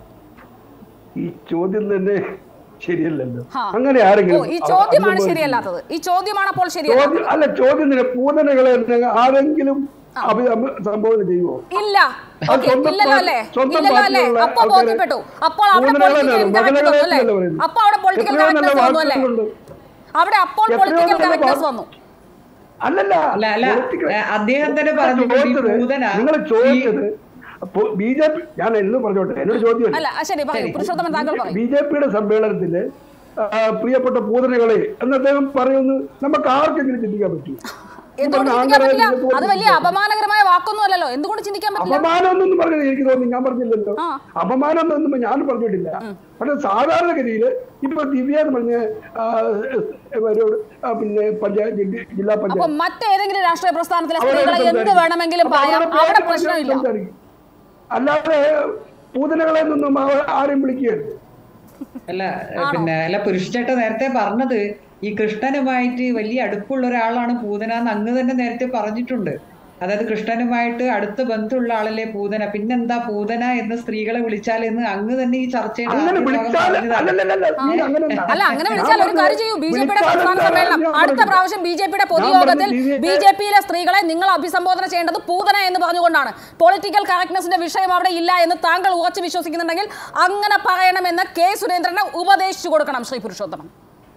ഈ ചോദ്യം തന്നെ ശരിയല്ലല്ലോ ഹാ. അങ്ങനെ ഓ ആരെങ്കിലും ഈ ചോദ്യമാണ് അഭിസംബോധന ശരിയല്ലാത്തത് ഈ ചോദ്യമാണ് അപ്പോൾ ശരിയല്ല ചോദ്യം അല്ല ചോദ്യത്തിന് പൂതനകളെ ആരെങ്കിലും അഭി അഭി- സംബോധന ചെയ്യുമോ ഇല്ല ആ ഓക്കെ സ്വന്തം ഇല്ലല്ലോ പാ- അല്ലേ സ്വന്തം ഇല്ലല്ലോ അല്ലേ പാർട്ടിയുള്ള അപ്പൊ ആൾക്കാരെ ബോധ്യപ്പെട്ടു അപ്പോൾ അവിടെ പൂതനകളെ പൊളിറ്റിക്കൽ അല്ല, കറക്റ്റ്നസ് മകളെ വന്നു അല്ലേ അല്ല പറയുന്നത്. അപ്പൊ അവിടെ പൊളിറ്റിക്കൽ എത്രയോ നല്ല കറക്റ്റ്നസ് വന്നു അല്ലേ വാക്കുകളുണ്ട്. അവിടെ അപ്പോൾ എത്രയോ പൊളിറ്റിക്കൽ നല്ല കറക്റ്റ്നസ് വാക്ക് വന്നു അല്ലല്ല അല്ല അല്ല political- ഏഹ് അദ്ദേഹം തന്നെ പറഞ്ഞിട്ടുണ്ട് ഈ പൂതന നിങ്ങൾ ഈ- ചോദിച്ചത് ബി ജെ പി ഞാൻ എന്ന് പറഞ്ഞോട്ടെ എന്നോട് ചോദ്യം അല്ല ആ, ശരി പറയൂ പുരുഷോത്തമൻ താങ്കൾ പറയും ബി ജെ പിയുടെ സമ്മേളനത്തില് ആ, പ്രിയപ്പെട്ട പൂതനകളെ എന്ന് അദ്ദേഹം പറയുന്നു നമുക്ക് ആർക്കെങ്കിലും ചിന്തിക്കാൻ പറ്റും എന്തുകൊണ്ട് ചിന്തിക്കാൻ പറ്റില്ല അത് വലിയ അപമാനകരമായ വാക്കൊന്നും അല്ലല്ലോ എന്തുകൊണ്ട് ചിന്തിക്കാൻ പറ്റില്ല അപമാനം എന്നൊന്നും പറഞ്ഞത് എനിക്ക് തോന്നി ഞാൻ പറഞ്ഞില്ലല്ലോ ആ. അപമാനം എന്നൊന്നും ഞാൻ പറഞ്ഞിട്ടില്ല പക്ഷെ സാധാരണഗതിയിൽ ഇപ്പൊ ദിവ്യ എന്ന് പറഞ്ഞ ആ, ഒരു, ആ, പിന്നെ പഞ്ചായത്ത് ജി- ജില്ലാ അപ്പൊ പഞ്ചായത്ത് മറ്റേതെങ്കിലും രാഷ്ട്രീയ പ്രസ്ഥാനത്തിലെ അവരോട് സ്ത്രീകളെ എന്ത് സംസാരിക്കും. വേണമെങ്കിലും അപ്പൊ പറയാം അവരുടെ അവിടെ പേര് പ്രശ്നമില്ല സംസാരിക്കും. അല്ലാതെ പൂതനകളെ നിന്നും അവ- ആരെയും വിളിക്കുകയരുത് അല്ല പിന്നെ അല്ല പുരുഷചേട്ട നേരത്തെ പറഞ്ഞത് ഈ കൃഷ്ണനുമായിട്ട് വലിയ അടുപ്പുള്ള ഒരാളാണ് പൂതന എന്ന് അങ്ങ് തന്നെ നേരത്തെ പറഞ്ഞിട്ടുണ്ട് അതായത് കൃഷ്ണനുമായിട്ട് അടുത്ത ബന്ധമുള്ള ആളല്ലേ പൂതന പിന്നെന്താ പൂതന എന്ന് സ്ത്രീകളെ വിളിച്ചാൽ എന്ന് അങ്ങ് തന്നെ ഈ ചർച്ചയുടെ അങ്ങനെ ആദ്യ ഭാഗം വിളിച്ചാൽ പറഞ്ഞതാണ്. അല്ലല്ലല്ല നീ അങ്ങനെ അല്ല അങ്ങനെ വിളിച്ചാൽ ഒരു കാര്യം ചെയ്യൂ ബി ജെ പിയുടെ വിളിച്ചാൽ സംസ്ഥാന എന്താ? സമ്മേളനം ഞാൻ അടുത്ത പറഞ്ഞില്ല. പ്രാവശ്യം ബി ജെ പിയുടെ ഞാൻ പൊതുയോഗത്തിൽ പറഞ്ഞു, ബി ബി ജെ പിയിലെ സ്ത്രീകളെ നിങ്ങൾ അഭിസംബോധന ചെയ്യേണ്ടത് പൂതന എന്ന് പറഞ്ഞുകൊണ്ടാണ് പൊളിറ്റിക്കൽ കറക്റ്റ്നെസിന്റെ വിഷയം അവിടെ ഇല്ല എന്ന് താങ്കൾ ഉറച്ചു വിശ്വസിക്കുന്നുണ്ടെങ്കിൽ അങ്ങനെ പറയണമെന്ന് കെ സുരേന്ദ്രനെ ഉപദേശിച്ചു കൊടുക്കണം ശ്രീ പുരുഷോത്തമൻ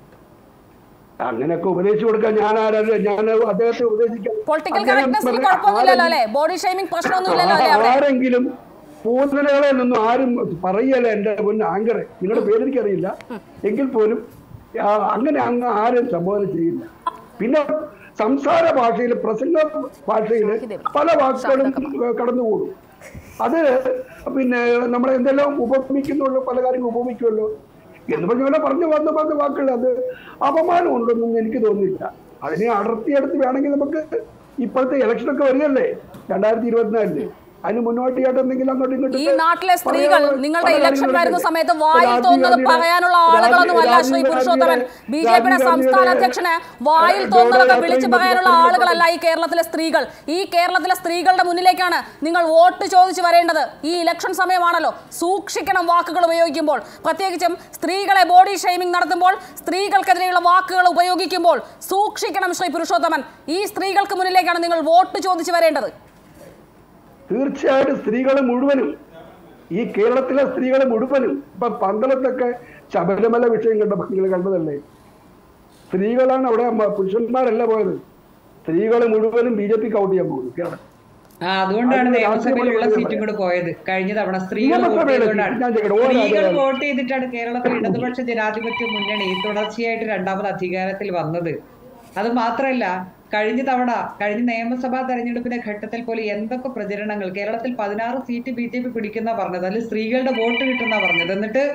അങ്ങനെയൊക്കെ ഉപദേശിച്ചു കൊടുക്കാൻ ഞാൻ ആരാ ഞാൻ അദ്ദേഹത്തെ ഉപദേശിക്കാം പൊളിറ്റിക്കൽ അദ്ദേഹം കറക്റ്റ്നെസിന് പറഞ്ഞ കുഴപ്പമൊന്നുമില്ലല്ലോ ആരെങ്കിലും- അല്ലേ ബോഡി ഷെയ്മിംഗ് പ്രശ്നമൊന്നുമില്ലല്ലോ അല്ലേ അവിടെ ആരെങ്കിലും പൂതനകളെ നിന്നും ആരും പറയല്ല എന്റെ മുൻ ആങ്കറെ നിങ്ങളുടെ പേര് എനിക്കറിയില്ല എങ്കിൽ പോലും ആ, അങ്ങനെ അങ്ങ് ആരും സംബോധന ചെയ്യില്ല പിന്നെ സംസാര ഭാഷയിൽ പ്രസംഗ ഭാഷയിൽ പല വാക്കുകളും കടന്നുകൂടും അത് പിന്നെ നമ്മളെ എന്തെല്ലാം ഉപമിക്കുന്നുള്ളൂ പല കാര്യങ്ങൾ ഉപമിക്കുമല്ലോ എന്ന് പറഞ്ഞ പോലെ പറഞ്ഞു വന്ന വന്ന വാക്കുകൾ അത് അപമാനം ഉണ്ടെന്നൊന്നും എനിക്ക് തോന്നുന്നില്ല അതിനെ അടർത്തിയെടുത്ത് വേണമെങ്കിൽ നമുക്ക് ഇപ്പോഴത്തെ ഇലക്ഷനൊക്കെ വരികയല്ലേ രണ്ടായിരത്തി ഇരുപത്തിനാലില് അതിന് മുന്നോട്ടിയായിട്ട് എന്തെങ്കിലും അങ്ങോട്ടും ഇങ്ങോട്ടും ഈ നാട്ടിലെ സ്ത്രീകൾ പല- നിങ്ങളുടെ പല ഇലക്ഷൻ കാര്യങ്ങളും വരുന്ന ഉണ്ട്. സമയത്ത് വായിൽ രാജീവ് തോന്നുന്നത് ഗാന്ധിയുടെ- പറയാനുള്ള ആളുകളൊന്നുമല്ല രാജീവ് ശ്രീ ഗാന്ധിയുടെ- പുരുഷോത്തമൻ ബി ജെ പിയുടെ രാജീവ് സംസ്ഥാന ഗാന്ധിയുടെ- അധ്യക്ഷന് വായിൽ ഏഹ് തോന്നുന്നതൊക്കെ ഗോഡ വിളിച്ചു യാത്രയും പറയാനുള്ള മറ്റും ആളുകളല്ല ഈ കേരളത്തിലെ സ്ത്രീകൾ ഈ കേരളത്തിലെ സ്ത്രീകളുടെ മുന്നിലേക്കാണ് നിങ്ങൾ വോട്ട് ചോദിച്ചു വരേണ്ടത് ഈ ഇലക്ഷൻ സമയമാണല്ലോ സൂക്ഷിക്കണം വാക്കുകൾ ഉപയോഗിക്കുമ്പോൾ പ്രത്യേകിച്ചും സ്ത്രീകളെ ബോഡി ഷെയ്മിംഗ് നടത്തുമ്പോൾ സ്ത്രീകൾക്കെതിരെയുള്ള വാക്കുകൾ ഉപയോഗിക്കുമ്പോൾ സൂക്ഷിക്കണം ശ്രീ പുരുഷോത്തമൻ ഈ സ്ത്രീകൾക്ക് മുന്നിലേക്കാണ് നിങ്ങൾ വോട്ട് ചോദിച്ചു വരേണ്ടത് തീർച്ചയായിട്ടും സ്ത്രീകൾ മുഴുവനും ഈ കേരളത്തിലെ സ്ത്രീകൾ മുഴുവനും ഇപ്പൊ പന്തളത്തൊക്കെ ശബരിമല വിഷയം കണ്ടപ്പോൾ നിങ്ങൾ കണ്ടതല്ലേ സ്ത്രീകളാണ് അവിടെ മ- പുരുഷന്മാരല്ല പോയത് സ്ത്രീകൾ മുഴുവനും ബി ജെ പിക്ക് ഔട്ട് ചെയ്യാൻ പോകുന്നു കേരളം ആ അതുകൊണ്ടാണ് അത് നിയമസഭയിലുള്ള രാഷ്ട്രീയ സീറ്റും കൂടെ പോയത് കഴിഞ്ഞ തവണ സ്ത്രീകൾ വോട്ട് നിയമസഭയിലെ ചെയ്തുകൊണ്ടാണ് സീറ്റ് ഞാൻ ചോദിക്കട്ടെ, ഓരോ സ്ത്രീകൾ ആളുകളും. വോട്ട് ചെയ്തിട്ടാണ് കേരളത്തിൽ ഇടതുപക്ഷ ജനാധിപത്യ മുന്നണി തുടർച്ചയായിട്ട് രണ്ടാമത് അധികാരത്തിൽ വന്നത് അത് മാത്രമല്ല കഴിഞ്ഞ തവണ കഴിഞ്ഞ നിയമസഭാ തെരഞ്ഞെടുപ്പിന്റെ ഘട്ടത്തിൽ പോലും എന്തൊക്കെ പ്രചരണങ്ങൾ കേരളത്തിൽ പതിനാറ് സീറ്റ് ബി ജെ പി പിടിക്കുന്ന പറഞ്ഞത് അതിൽ സ്ത്രീകളുടെ വോട്ട് കിട്ടുന്ന പറഞ്ഞത് എന്നിട്ട്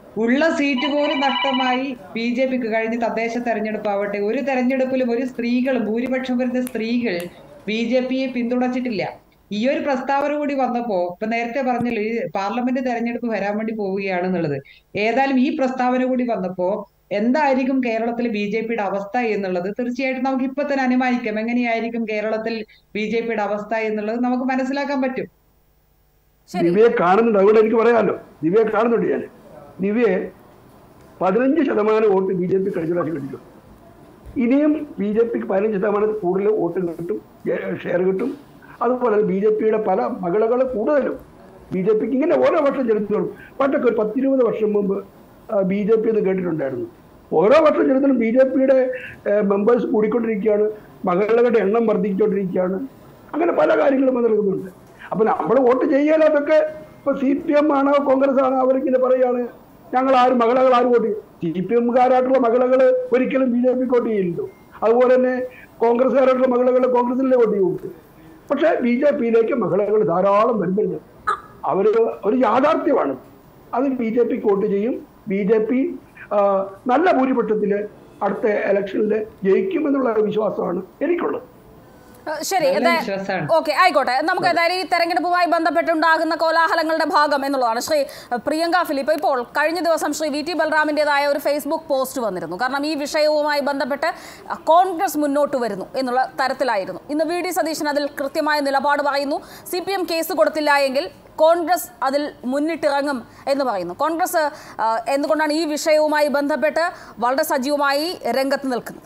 ഉള്ള സീറ്റ് പോലും നഷ്ടമായി ബി ജെ പിക്ക് കഴിഞ്ഞ തദ്ദേശ തെരഞ്ഞെടുപ്പ് ആവട്ടെ ഒരു തെരഞ്ഞെടുപ്പിലും ഒരു സ്ത്രീകൾ ഭൂരിപക്ഷം വരുന്ന സ്ത്രീകൾ ബി ജെ പിയെ പിന്തുണച്ചിട്ടില്ല ഈ ഒരു പ്രസ്താവന കൂടി വന്നപ്പോ ഇപ്പൊ നേരത്തെ പറഞ്ഞല്ലോ ഈ പാർലമെന്റ് തെരഞ്ഞെടുപ്പ് വരാൻ വേണ്ടി പോവുകയാണെന്നുള്ളത് ഏതായാലും ഈ പ്രസ്താവന കൂടി വന്നപ്പോ എന്തായിരിക്കും കേരളത്തിൽ ബി ജെ പിയുടെ അവസ്ഥ എന്നുള്ളത് തീർച്ചയായിട്ടും നമുക്ക് ഇപ്പൊ തന്നെ അനുമാനിക്കാം എങ്ങനെയായിരിക്കും കേരളത്തിൽ ബി ജെ പിയുടെ അവസ്ഥ എന്നുള്ളത് നമുക്ക് മനസ്സിലാക്കാൻ പറ്റും ശരി ദിവ്യയെ കാണുന്നുണ്ട് അതുകൊണ്ട് എനിക്ക് പറയാമല്ലോ ദിവ്യയെ കാണുന്നുണ്ട് ഞാൻ ദിവ്യയെ പതിനഞ്ച് ശതമാനം വോട്ട് ബി ജെ പി കഴിഞ്ഞ പ്രാവശ്യം കിട്ടിയിട്ടുണ്ട് ഇനിയും ബി ജെ പിക്ക് പതിനഞ്ച് ശതമാനം കൂടുതൽ വോട്ട് കിട്ടും ഷെയർ കിട്ടും അതുപോലെ ബി ജെ പിയുടെ പല മകളകൾ കൂടുതലും ബി ജെ പിക്ക് ഇങ്ങനെ ഓരോ വർഷം ചെലുത്തുള്ളൂ പണ്ടൊക്കെ ഒരു പത്തിരുപത് വർഷം മുമ്പ് ബി ജെ പി എന്ന് കേട്ടിട്ടുണ്ടായിരുന്നു ഓരോ വർഷം ചെലുത്തലും ബി ജെ പിയുടെ മെമ്പേഴ്സ് കൂടിക്കൊണ്ടിരിക്കുകയാണ് മകളുടെ എണ്ണം വർദ്ധിച്ചുകൊണ്ടിരിക്കുകയാണ് അങ്ങനെ പല കാര്യങ്ങളും നടക്കുന്നുണ്ട് അപ്പൊ നമ്മൾ വോട്ട് ചെയ്യാൻ അതൊക്കെ ഇപ്പൊ സി പി എം ആണോ കോൺഗ്രസ് ആണോ അവരിങ്ങനെ പറയാണ് ഞങ്ങൾ ആരും മകളകൾ ആരും വോട്ട് ചെയ്യും സി പി എംകാരായിട്ടുള്ള മകളകൾ ഒരിക്കലും ബി ജെ പിക്ക് വോട്ട് ചെയ്യില്ലല്ലോ അതുപോലെ തന്നെ കോൺഗ്രസ്സുകാരായിട്ടുള്ള മകളകൾ കോൺഗ്രസിലെ വോട്ട് ചെയ്യുന്നുണ്ട് പക്ഷെ ബി ജെ പിയിലേക്ക് മകളകൾ ധാരാളം വരുന്നുണ്ട് അവര് ഒരു യാഥാർത്ഥ്യമാണ് അത് ബി ജെ പിക്ക് വോട്ട് ചെയ്യും ബി ജെ പി നല്ല ഭൂരിപക്ഷത്തിൽ അടുത്ത ഇലക്ഷനിൽ ജയിക്കുമെന്നുള്ള വിശ്വാസമാണ് എനിക്കുള്ളത് ഏഹ് ശരി നല്ല ഇത് വിശ്വാസാണ്. ഓക്കെ ആയിക്കോട്ടെ നമുക്ക് ഏതായാലും ഈ തെരഞ്ഞെടുപ്പുമായി ബന്ധപ്പെട്ടുണ്ടാകുന്ന കോലാഹലങ്ങളുടെ ഭാഗം എന്നുള്ളതാണ് ശ്രീ പ്രിയങ്ക ഫിലിപ്പ് ഇപ്പോൾ കഴിഞ്ഞ ദിവസം ശ്രീ വി ടി ബലറാമിൻ്റെതായ ഒരു ഫേസ്ബുക്ക് പോസ്റ്റ് വന്നിരുന്നു കാരണം ഈ വിഷയവുമായി ബന്ധപ്പെട്ട് കോൺഗ്രസ് മുന്നോട്ട് വരുന്നു എന്നുള്ള തരത്തിലായിരുന്നു ഇന്ന് വി ഡി സതീശൻ അതിൽ കൃത്യമായ നിലപാട് പറയുന്നു സി പി എം കേസ് കൊടുത്തില്ല എങ്കിൽ കോൺഗ്രസ് അതിൽ മുന്നിട്ടിറങ്ങും എന്ന് പറയുന്നു കോൺഗ്രസ് ആ, എന്തുകൊണ്ടാണ് ഈ വിഷയവുമായി ബന്ധപ്പെട്ട് വളരെ സജീവമായി രംഗത്ത് നിൽക്കുന്നത്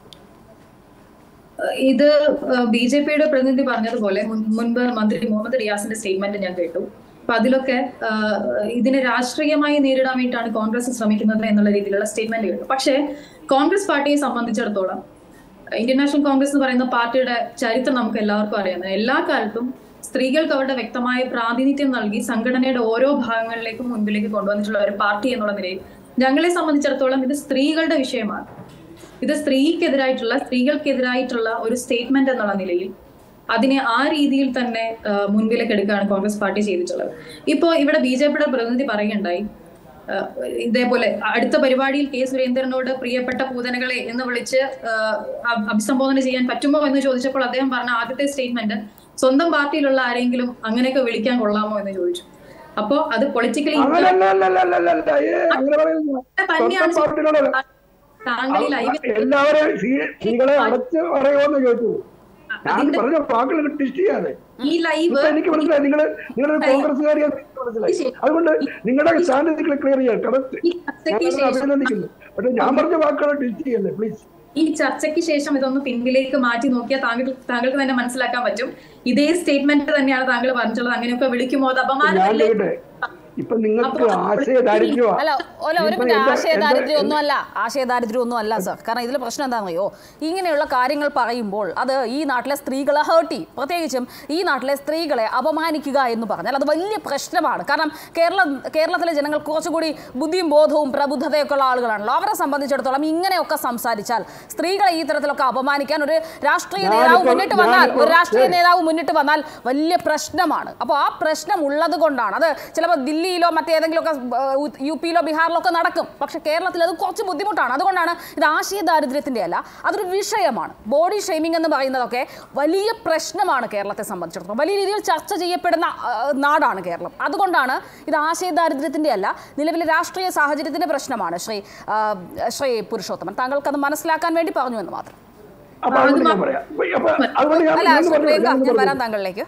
ഇത് ബി ജെ പിയുടെ പ്രതിനിധി പറഞ്ഞതുപോലെ മുൻ- മുൻപ് മന്ത്രി മുഹമ്മദ് റിയാസിന്റെ സ്റ്റേറ്റ്മെന്റ് ഞാൻ കേട്ടു അപ്പൊ അതിലൊക്കെ ആ, ഇതിനെ രാഷ്ട്രീയമായി നേരിടാൻ വേണ്ടിയിട്ടാണ് കോൺഗ്രസ് ശ്രമിക്കുന്നത് എന്നുള്ള രീതിയിലുള്ള സ്റ്റേറ്റ്മെന്റ് കേട്ടു പക്ഷേ കോൺഗ്രസ് പാർട്ടിയെ സംബന്ധിച്ചിടത്തോളം ഇന്ത്യൻ നാഷണൽ കോൺഗ്രസ് എന്ന് പറയുന്ന പാർട്ടിയുടെ ചരിത്രം നമുക്ക് എല്ലാവർക്കും അറിയാം എല്ലാ കാലത്തും സ്ത്രീകൾക്ക് അവരുടെ വ്യക്തമായ പ്രാതിനിധ്യം നൽകി സംഘടനയുടെ ഓരോ ഭാഗങ്ങളിലേക്കും മുൻപിലേക്ക് കൊണ്ടുവന്നിട്ടുള്ള ഒരു പാർട്ടി എന്നുള്ള നിലയിൽ ഞങ്ങളെ സംബന്ധിച്ചിടത്തോളം ഇത് സ്ത്രീകളുടെ വിഷയമാണ് ഇത് സ്ത്രീക്കെതിരായിട്ടുള്ള സ്ത്രീകൾക്കെതിരായിട്ടുള്ള ഒരു സ്റ്റേറ്റ്മെന്റ് എന്നുള്ള നിലയിൽ അതിനെ ആ രീതിയിൽ തന്നെ ആ, മുൻപിലേക്ക് എടുക്കുകയാണ് കോൺഗ്രസ് പാർട്ടി ചെയ്തിട്ടുള്ളത് ഇപ്പോ ഇവിടെ ബി ജെ പിയുടെ പ്രതിനിധി പറയുകയുണ്ടായി ആ, ഇതേപോലെ അടുത്ത പരിപാടിയിൽ കെ സുരേന്ദ്രനോട് പ്രിയപ്പെട്ട പൂതനകളെ എന്ന് വിളിച്ച് ആ, അഭി- അഭിസംബോധന ചെയ്യാൻ പറ്റുമോ എന്ന് ചോദിച്ചപ്പോൾ അദ്ദേഹം പറഞ്ഞ ആദ്യത്തെ സ്റ്റേറ്റ്മെന്റ് സ്വന്തം പാർട്ടിയിലുള്ള ആരെങ്കിലും അങ്ങനെയൊക്കെ വിളിക്കാൻ കൊള്ളാമോ എന്ന് ചോദിച്ചു അപ്പോ അത് പൊളിറ്റിക്കലി അങ്ങനല്ല അങ്ങനെ പറയുന്നു തന്നെയാണ് സ്വന്തം പാർട്ടികളോട് താങ്കൾ ഈ ലൈവിൽ എല്ലാവരെയും സ്ത്രീ- സ്ത്രീകളെ അടച്ച് പറയുമോന്ന് ചോദിച്ചു ഞാൻ പറഞ്ഞ വാക്കുകൾ ടെസ്റ്റ് ചെയ്യാതെ ഈ ലൈവ് ഇപ്പൊ എനിക്ക് മനസ്സിലായി നിങ്ങൾ നിങ്ങളൊരു കോൺഗ്രസ്സുകാരിയാന്ന് എനിക്ക് മനസ്സിലായി അതുകൊണ്ട് നിങ്ങളുടെ സ്റ്റാൻഡ് നിങ്ങൾ ക്ലിയർ ചെയ്യാം കറക്റ്റ് ഈ ചർച്ചയ്ക്ക് ഞാൻ ശേഷം അഭിനന്ദിക്കുന്നു പക്ഷെ ഞാൻ പറഞ്ഞ വാക്കുകൾ ടെസ്റ്റ് ചെയ്യല്ലേ പ്ലീസ് ഈ ചർച്ചയ്ക്ക് ശേഷം ഇതൊന്ന് പിന്നിലേക്ക് മാറ്റി നോക്കിയാൽ താങ്കൾ താങ്കൾക്ക് തന്നെ മനസ്സിലാക്കാൻ പറ്റും ഇതേ സ്റ്റേറ്റ്മെന്റ് തന്നെയാണ് താങ്കൾ പറഞ്ഞിട്ടുള്ളത് അങ്ങനെയൊക്കെ വിളിക്കുമോ അത് ഞാൻ അപമാനമല്ലേ ചോദിക്കട്ടെ ഇപ്പൊ നിങ്ങൾക്ക് ആശയ ദാരിദ്ര്യമാണ് അല്ല അല്ല ഒരു മിനിറ്റ് ആശയ ദാരിദ്ര്യം ഒന്നും അല്ല ആശയ ദാരിദ്ര്യം ഒന്നും അല്ല സർ കാരണം ഇതിൽ പ്രശ്നം എന്താണെന്നറിയോ ഇങ്ങനെയുള്ള കാര്യങ്ങൾ പറയുമ്പോൾ അത് ഈ നാട്ടിലെ സ്ത്രീകളെ ഹേർട്ട് ചെയ്യും പ്രത്യേകിച്ചും ഈ നാട്ടിലെ സ്ത്രീകളെ അപമാനിക്കുക എന്ന് പറഞ്ഞാൽ അത് വലിയ പ്രശ്നമാണ് കാരണം കേരളം കേരളത്തിലെ ജനങ്ങൾ കുറച്ചുകൂടി ബുദ്ധിയും ബോധവും പ്രബുദ്ധതയൊക്കെ ഉള്ള ആളുകളാണല്ലോ അവരെ സംബന്ധിച്ചിടത്തോളം ഇങ്ങനെയൊക്കെ സംസാരിച്ചാൽ സ്ത്രീകളെ ഈ തരത്തിലൊക്കെ അപമാനിക്കാൻ ഒരു രാഷ്ട്രീയ നേതാവ് ഞാനിപ്പോൾ- മുന്നിട്ട് വന്നാൽ ഒരു ഞാനിപ്പോൾ- രാഷ്ട്രീയ ഏയ്. നേതാവ് മുന്നിട്ട് വന്നാൽ വലിയ പ്രശ്നമാണ് അപ്പോൾ ആ പ്രശ്നം ഉള്ളത് കൊണ്ടാണ് അത് ചിലപ്പോൾ ദില്ലിയിലോ മറ്റേതെങ്കിലുമൊക്കെ ഏഹ്, യു പിയിലോ ബീഹാറിലോ ഒക്കെ നടക്കും പക്ഷെ കേരളത്തിൽ അത് കുറച്ച് ബുദ്ധിമുട്ടാണ് അതുകൊണ്ടാണ് ഇത് ആശയ ദാരിദ്ര്യത്തിൻ്റെ അല്ല അതൊരു വിഷയമാണ് ബോഡി ഷെയ്മിംഗ് എന്ന് പറയുന്നതൊക്കെ വലിയ പ്രശ്നമാണ് കേരളത്തെ സംബന്ധിച്ചിടത്തോളം വലിയ രീതിയിൽ ചർച്ച ചെയ്യപ്പെടുന്ന ആ, നാടാണ് കേരളം അതുകൊണ്ടാണ് ഇത് ആശയ ദാരിദ്ര്യത്തിൻ്റെ അല്ല നിലവിലെ രാഷ്ട്രീയ സാഹചര്യത്തിൻ്റെ പ്രശ്നമാണ് ശ്രീ ആ, ശ്രീ പുരുഷോത്തമൻ താങ്കൾക്ക് അത് മനസ്സിലാക്കാൻ വേണ്ടി പറഞ്ഞു എന്ന് മാത്രം അപ്പൊ അതുകൊണ്ട് ഞാൻ പറയാം അപ്പൊ അതുകൊണ്ട് ഞാൻ അല്ല ഞാൻ ശ്രീ പറഞ്ഞു പ്രിയങ്ക ഞാൻ ഞാൻ പറഞ്ഞു. വരാം താങ്കളിലേക്ക്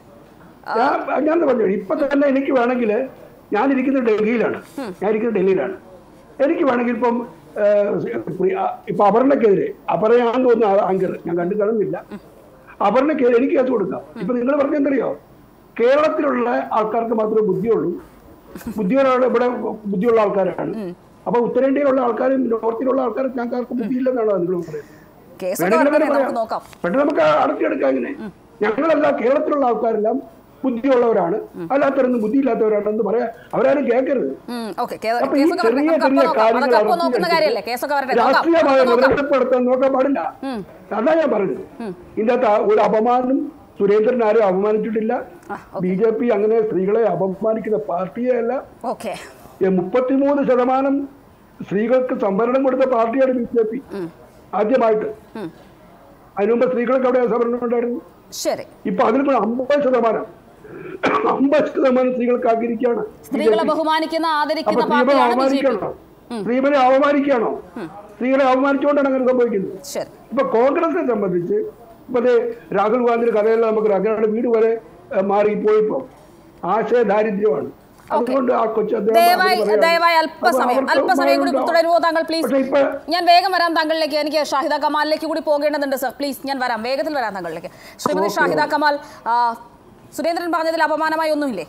ഞാൻ ഞാൻ പറഞ്ഞു ഇപ്പൊ തന്നെ എനിക്ക് വേണമെങ്കിൽ ഞാൻ ഇരിക്കുന്നത് ഡൽഹിയിലാണ് ഞാൻ ഇരിക്കുന്നത് ഡൽഹിയിലാണ് എനിക്ക് വേണമെങ്കിൽ ഇപ്പം ഏഹ്, പ്രിയ- ഇപ്പൊ അപർണക്കെതിരെ അപർണയാണെന്ന് തോന്നുന്നു ആങ്കർ ഞാൻ കണ്ടു കാണുന്നില്ല അപർണക്കെതിരെ എനിക്ക് കേസ് കൊടുക്കാം ഇപ്പൊ നിങ്ങൾ പറഞ്ഞെന്തറിയോ കേരളത്തിലുള്ള ആൾക്കാർക്ക് മാത്രമേ ബുദ്ധിയുള്ളൂ ബുദ്ധിയുള്ള ഇവിടെ ബുദ്ധിയുള്ള ആൾക്കാരാണ് അപ്പൊ ഉത്തരേന്ത്യയിലുള്ള ആൾക്കാരും നോർത്തിലുള്ള ആൾക്കാരും ഞങ്ങൾക്ക് ബുദ്ധിയില്ലെന്നാണോ നിങ്ങൾ പറയുന്നത് കേസൊക്കെ വേണമെങ്കിൽ വരട്ടെ അങ്ങനെ നമുക്ക് പറയാം. നോക്കാം പെട്ടെന്ന് നമുക്ക് അടച്ചെടുക്കാം ഇങ്ങനെ ഞങ്ങളല്ല കേരളത്തിലുള്ള ആൾക്കാരെല്ലാം ബുദ്ധിയുള്ളവരാണ് അല്ലാത്തവരൊന്നും ബുദ്ധിയില്ലാത്തവരാണെന്ന് പറയാം അവരാരും കേൾക്കരുത് ഓക്കെ അപ്പൊ ഈ കേസൊക്കെ വരട്ടെ ചെറിയ നമുക്ക് ചെറിയ അപ്പോൾ നോക്കാം കാര്യങ്ങൾ അതൊക്കെ അപ്പോൾ നോക്കുന്ന കാര്യമല്ലേ അടച്ചു കേസൊക്കെ വരട്ടെ നോക്കാം രാഷ്ട്രീയമായ നമുക്ക് നോക്കാം മുതലെടുപ്പ് നടത്താൻ നോക്കാൻ പാടില്ല അതാ ഞാൻ പറഞ്ഞത് ഇതിന്റെ അകത്ത് ആ ഒരു അപമാനം സുരേന്ദ്രൻ ആരും അപമാനിച്ചിട്ടില്ല ആ, ബി ജെ പി അങ്ങനെ സ്ത്രീകളെ അപമാനിക്കുന്ന പാർട്ടിയെ അല്ല ഓക്കെ ഈ മുപ്പത്തിമൂന്ന് ശതമാനം സ്ത്രീകൾക്ക് സംവരണം കൊടുത്ത പാർട്ടിയാണ് ബി ജെ പി ആദ്യമായിട്ട് അതിനു മുമ്പ് സ്ത്രീകൾക്ക് അവിടെ സംവരണം ഉണ്ടായിരുന്നു ശരി ഇപ്പൊ അതിൽ കൂടെ അമ്പത് ശതമാനം അമ്പത് ശതമാനം സ്ത്രീകൾക്ക് ആക്കിയിരിക്കുകയാണ് സ്ത്രീകളെ ബഹുമാനിക്കുന്ന അപ്പൊ ആദരിക്കുന്ന സ്ത്രീകളെ പാർട്ടിയാണ് ബി ജെ പി അവമാനിക്കണോ സ്ത്രീകളെ അവമാനിക്കുകയാണോ സ്ത്രീകളെ അവമാനിച്ചുകൊണ്ടാണ് അങ്ങനെ സംഭവിക്കുന്നത് ശരി ഇപ്പൊ കോൺഗ്രസിനെ സംബന്ധിച്ച് ഇപ്പൊ ദേ രാഹുൽ ഗാന്ധിയുടെ കഥയെല്ലാം നമുക്ക് അങ്ങനെയാണ് വീട് വരെ ഏഹ്, മാറിപ്പോയിപ്പോ ആശയ ദാരിദ്ര്യമാണ് അതുകൊണ്ട് ആ കൊച്ചു അദ്ദേഹം ദയവായി അത് പറയാണ്. ദയവായി അല്പസമയം അപ്പൊ അവർക്ക് അല്പസമയം കൂടി ഭയമുണ്ടാവും. തുടരുമോ താങ്കൾ പ്ലീസ് പക്ഷേ ഇപ്പൊ ഞാൻ വേഗം വരാം താങ്കളിലേക്ക് എനിക്ക് ഷാഹിദ കമാലിലേക്ക് കൂടി പോകേണ്ടതുണ്ട് സർ പ്ലീസ് ഞാൻ വരാം വേഗത്തിൽ വരാം താങ്കളിലേക്ക് ശ്രീമതി ഓക്കേ, ഷാഹിദ ഓക്കേ. കമാൽ ആ, സുരേന്ദ്രൻ പറഞ്ഞതിൽ അപമാനമായി ഒന്നുമില്ലേ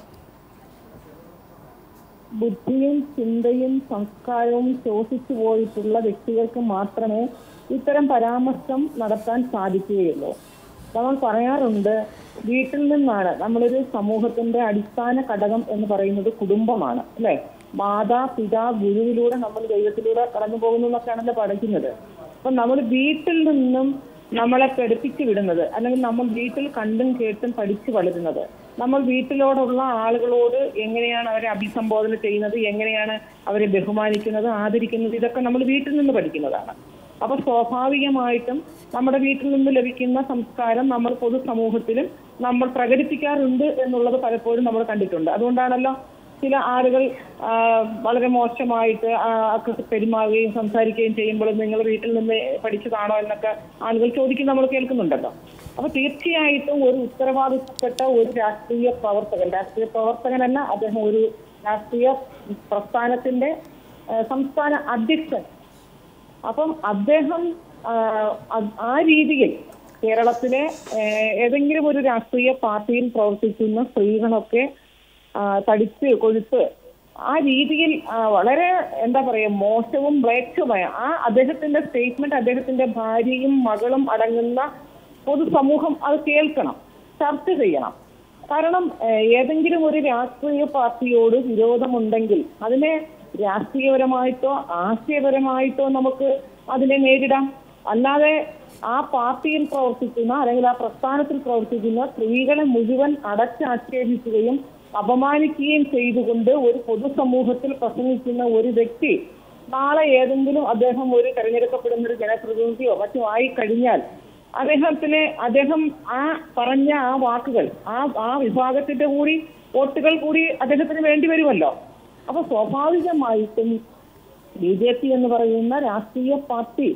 ബുദ്ധിയും ചിന്തയും സംസ്കാരവും ശോഷിച്ചു പോയിട്ടുള്ള വ്യക്തികൾക്ക് മാത്രമേ ഇത്തരം പരാമർശം നടത്താൻ സാധിക്കുകയുള്ളൂ നമ്മൾ പറയാറുണ്ട് വീട്ടിൽ നിന്നാണ് നമ്മളൊരു സമൂഹത്തിന്റെ അടിസ്ഥാന ഘടകം എന്ന് പറയുന്നത് കുടുംബമാണ് അല്ലെ മാതാ പിതാ ഗുരുവിലൂടെ നമ്മൾ ദൈവത്തിലൂടെ കടന്നു പോകുന്നു എന്നൊക്കെയാണല്ലോ പഠിക്കുന്നത് അപ്പൊ നമ്മൾ വീട്ടിൽ നിന്നും നമ്മളെ പഠിപ്പിച്ചു വിടുന്നത് അല്ലെങ്കിൽ നമ്മൾ വീട്ടിൽ കണ്ടും കേട്ടും പഠിച്ചു വളരുന്നത് നമ്മൾ വീട്ടിലോടുള്ള ആളുകളോട് എങ്ങനെയാണ് അവരെ അഭിസംബോധന ചെയ്യുന്നത് എങ്ങനെയാണ് അവരെ ബഹുമാനിക്കുന്നത് ആദരിക്കുന്നത് ഇതൊക്കെ നമ്മൾ വീട്ടിൽ നിന്ന് പഠിക്കുന്നതാണ് അപ്പൊ സ്വാഭാവികമായിട്ടും നമ്മുടെ വീട്ടിൽ നിന്ന് ലഭിക്കുന്ന സംസ്കാരം നമ്മൾ പൊതുസമൂഹത്തിലും നമ്മൾ പ്രകടിപ്പിക്കാറുണ്ട് എന്നുള്ളത് പലപ്പോഴും നമ്മൾ കണ്ടിട്ടുണ്ട് അതുകൊണ്ടാണല്ലോ ചില ആളുകൾ ആ, വളരെ മോശമായിട്ട് ആ, ഒക്കെ പെരുമാറുകയും സംസാരിക്കുകയും ചെയ്യുമ്പോൾ നിങ്ങൾ വീട്ടിൽ നിന്ന് പഠിച്ചതാണോ എന്നൊക്കെ ആളുകൾ ചോദിക്കും നമ്മൾ കേൾക്കുന്നുണ്ടല്ലോ അപ്പൊ തീർച്ചയായിട്ടും ഒരു ഉത്തരവാദിത്തപ്പെട്ട ഒരു രാഷ്ട്രീയ പ്രവർത്തകൻ രാഷ്ട്രീയ പ്രവർത്തകനല്ല അദ്ദേഹം ഒരു രാഷ്ട്രീയ പ്രസ്ഥാനത്തിന്റെ ആ, സംസ്ഥാന അധ്യക്ഷൻ അപ്പം അദ്ദേഹം ആ, അത് ആ രീതിയിൽ കേരളത്തിലെ ഏ, ഏതെങ്കിലും ഒരു രാഷ്ട്രീയ പാർട്ടിയിൽ പ്രവർത്തിക്കുന്ന സ്ത്രീകളൊക്കെ ആ, തടിച്ച് കൊഴുത്ത് ആ രീതിയിൽ ആ, വളരെ എന്താ പറയാ മോശവും മ്ലേച്ഛവുമായ ആ അദ്ദേഹത്തിന്റെ സ്റ്റേറ്റ്മെന്റ് അദ്ദേഹത്തിന്റെ ഭാര്യയും മകളും അടങ്ങുന്ന പൊതുസമൂഹം അത് കേൾക്കണം ചർച്ച ചെയ്യണം കാരണം ഏഹ്, ഏതെങ്കിലും ഒരു രാഷ്ട്രീയ പാർട്ടിയോട് വിരോധമുണ്ടെങ്കിൽ അതിനെ രാഷ്ട്രീയപരമായിട്ടോ ആശയപരമായിട്ടോ നമുക്ക് അതിനെ നേരിടാം അല്ലാതെ ആ പാർട്ടിയിൽ പ്രവർത്തിക്കുന്ന അല്ലെങ്കിൽ ആ പ്രസ്ഥാനത്തിൽ പ്രവർത്തിക്കുന്ന സ്ത്രീകളെ മുഴുവൻ അടച്ചാക്ഷേപിക്കുകയും അപമാനിക്കുകയും ചെയ്തുകൊണ്ട് ഒരു പൊതുസമൂഹത്തിൽ പ്രസംഗിക്കുന്ന ഒരു വ്യക്തി നാളെ ഏതെങ്കിലും അദ്ദേഹം ഒരു തെരഞ്ഞെടുക്കപ്പെടുന്ന ഒരു ജനപ്രതിനിധിയോ മറ്റോ ആയി കഴിഞ്ഞാൽ അദ്ദേഹത്തിന് അദ്ദേഹം ആ പറഞ്ഞ ആ വാക്കുകൾ ആ ആ വിഭാഗത്തിന്റെ കൂടി വോട്ടുകൾ കൂടി അദ്ദേഹത്തിന് വേണ്ടി വരുമല്ലോ അപ്പൊ സ്വാഭാവികമായിട്ടും ബി ജെ പി എന്ന് പറയുന്ന രാഷ്ട്രീയ പാർട്ടി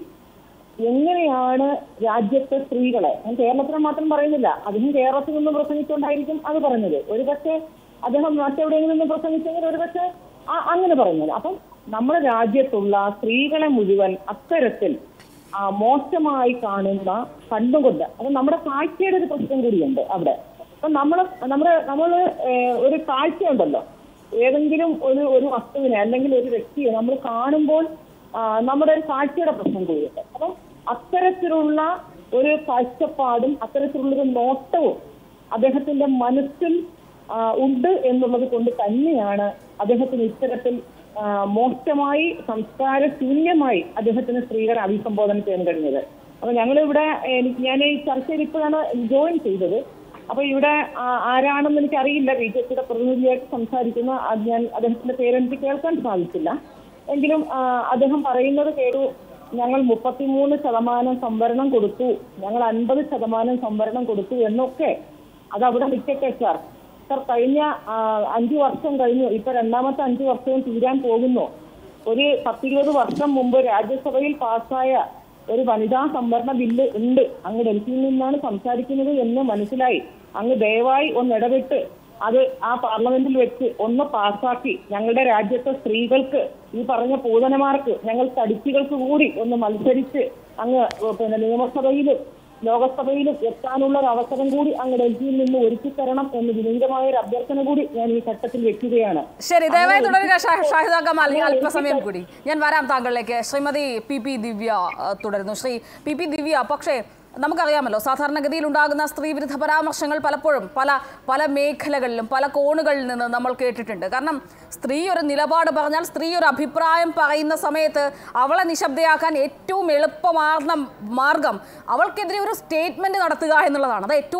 എങ്ങനെയാണ് രാജ്യത്തെ സ്ത്രീകളെ ഞാൻ കേരളത്തിനെ മാത്രം പറയുന്നില്ല അതിനും കേരളത്തിൽ നിന്ന് പ്രസംഗിച്ചുകൊണ്ടായിരിക്കും അത് പറഞ്ഞത് ഒരു പക്ഷേ അദ്ദേഹം മറ്റെവിടെയെങ്കിലും നിന്ന് പ്രസംഗിച്ചെങ്കിൽ ഒരു പക്ഷേ ആ- അങ്ങനെ പറയുന്നത് അപ്പം നമ്മുടെ രാജ്യത്തുള്ള സ്ത്രീകളെ മുഴുവൻ അത്തരത്തിൽ ആ, മോശമായി കാണുന്ന കണ്ടുകൊണ്ട് അപ്പൊ നമ്മുടെ കാഴ്ചയുടെ ഒരു പ്രശ്നം കൂടിയുണ്ട് അവിടെ അപ്പൊ നമ്മള് നമ്മുടെ നമ്മള് ഏഹ്, ഒരു കാഴ്ചയുണ്ടല്ലോ ഏതെങ്കിലും ഒരു ഒരു വസ്തുവിനെ അല്ലെങ്കിൽ ഒരു വ്യക്തിയെ നമ്മൾ കാണുമ്പോൾ ആ, നമ്മുടെ ഒരു കാഴ്ചയുടെ പ്രശ്നം കൂടിയുണ്ട് അപ്പം അത്തരത്തിലുള്ള ഒരു കാഴ്ചപ്പാടും അത്തരത്തിലുള്ള ഒരു നോട്ടവും അദ്ദേഹത്തിന്റെ മനസ്സിൽ ആ, ഉണ്ട് എന്നുള്ളത് കൊണ്ട് തന്നെയാണ് അദ്ദേഹത്തിന് ഇത്തരത്തിൽ ആ, മോശമായി സംസ്കാര ശൂന്യമായി അദ്ദേഹത്തിന് സ്ത്രീകളെ അഭിസംബോധന ചെയ്യാൻ കഴിഞ്ഞത് അപ്പൊ ഞങ്ങൾ ഇവിടെ എനിക്ക് ഞാൻ ഈ ചർച്ചയിൽ ഇപ്പോഴാണ് ജോയിൻ ചെയ്തത് അപ്പൊ ഇവിടെ ആ, ആരാണെന്ന് എനിക്ക് അറിയില്ല ബി ജെ പിയുടെ പ്രതിനിധിയായിട്ട് സംസാരിക്കുന്ന അത് ഞാൻ അദ്ദേഹത്തിന്റെ പേരെനിക്ക് കേൾക്കാൻ സാധിച്ചില്ല എങ്കിലും ആ, അദ്ദേഹം പറയുന്നത് കേട്ടു ഞങ്ങൾ മുപ്പത്തിമൂന്ന് ശതമാനം സംവരണം കൊടുത്തു ഞങ്ങൾ അൻപത് ശതമാനം സംവരണം കൊടുത്തു എന്നൊക്കെ അത് അവിടെ നിൽക്കട്ടെ സാർ സാർ കഴിഞ്ഞ ആ, അഞ്ചു വർഷം കഴിഞ്ഞു ഇപ്പൊ രണ്ടാമത്തെ അഞ്ചു വർഷവും തീരാൻ പോകുന്നു ഒരു പത്തിരുപത് വർഷം മുമ്പ് രാജ്യസഭയിൽ പാസ്സായ ഒരു വനിതാ സംവരണ ബില്ല് ഉണ്ട് അങ്ങ് ഡൽഹിയിൽ നിന്നാണ് സംസാരിക്കുന്നത് എന്ന് മനസ്സിലായി അങ്ങ് ദയവായി ഒന്ന് ഇടപെട്ട് അത് ആ പാർലമെന്റിൽ വെച്ച് ഒന്ന് പാസ്സാക്കി ഞങ്ങളുടെ രാജ്യത്തെ സ്ത്രീകൾക്ക് ഈ പറഞ്ഞ പൂതനമാർക്ക് ഞങ്ങൾ തടിച്ചുകൾക്ക് കൂടി ഒന്ന് മത്സരിച്ച് അങ്ങ് പിന്നെ നിയമസഭയിലും ലോകസഭയിലും എത്താനുള്ള ഒരു അവസരം കൂടി അങ്ങ് ഡൽഹിയിൽ നിന്ന് ഒരുക്കി തരണം എന്ന് വിനീതമായ ഒരു അഭ്യർത്ഥന കൂടി ഞാൻ ഈ ഘട്ടത്തിൽ വെക്കുകയാണ് ശരി ദയവായി തുടരുക ഷാ- ഷാഹിദ കമാൽ ഇനി അല്പസമയം കൂടി ഞാൻ വരാം താങ്കളിലേക്ക് ശ്രീമതി പി പി ദിവ്യ ആ, തുടരുന്നു ശ്രീ പി പി ദിവ്യ പക്ഷേ നമുക്കറിയാമല്ലോ സാധാരണഗതിയിൽ ഉണ്ടാകുന്ന സ്ത്രീവിരുദ്ധ പരാമർശങ്ങൾ പലപ്പോഴും പല പല മേഖലകളിലും പല കോണുകളിൽ നിന്ന് നമ്മൾ കേട്ടിട്ടുണ്ട് കാരണം സ്ത്രീ ഒരു നിലപാട് പറഞ്ഞാൽ സ്ത്രീ ഒരു അഭിപ്രായം പറയുന്ന സമയത്ത് അവളെ നിശബ്ദയാക്കാൻ ഏറ്റവും എളുപ്പമാർന്ന മാർഗം അവൾക്കെതിരെ ഒരു സ്റ്റേറ്റ്മെന്റ് നടത്തുക എന്നുള്ളതാണ് അത് ഏറ്റവും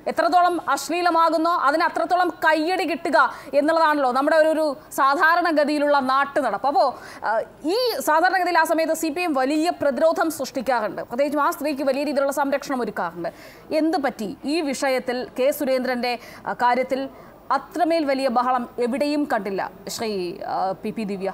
എത്രത്തോളം അശ്ലീലമാകുന്നോ അതിന് അത്രത്തോളം കയ്യടി കിട്ടുക എന്നുള്ളതാണല്ലോ നമ്മുടെ ഒരു ഒരു സാധാരണഗതിയിലുള്ള നാട്ടു നടപ്പ് അപ്പോൾ ഈ സാധാരണഗതിയിൽ ആ സമയത്ത് സി പി എം വലിയ പ്രതിരോധം സൃഷ്ടിക്കാറുണ്ട് പ്രത്യേകിച്ചും ആ സ്ത്രീക്ക് വലിയ രീതിയിലുള്ള സംരക്ഷണം ഒരുക്കാറുണ്ട് എന്ത് പറ്റി ഈ വിഷയത്തിൽ കെ സുരേന്ദ്രൻ്റെ ആ, കാര്യത്തിൽ അത്രമേൽ വലിയ ബഹളം എവിടെയും കണ്ടില്ല ശ്രീ ആ, പി പി ദിവ്യ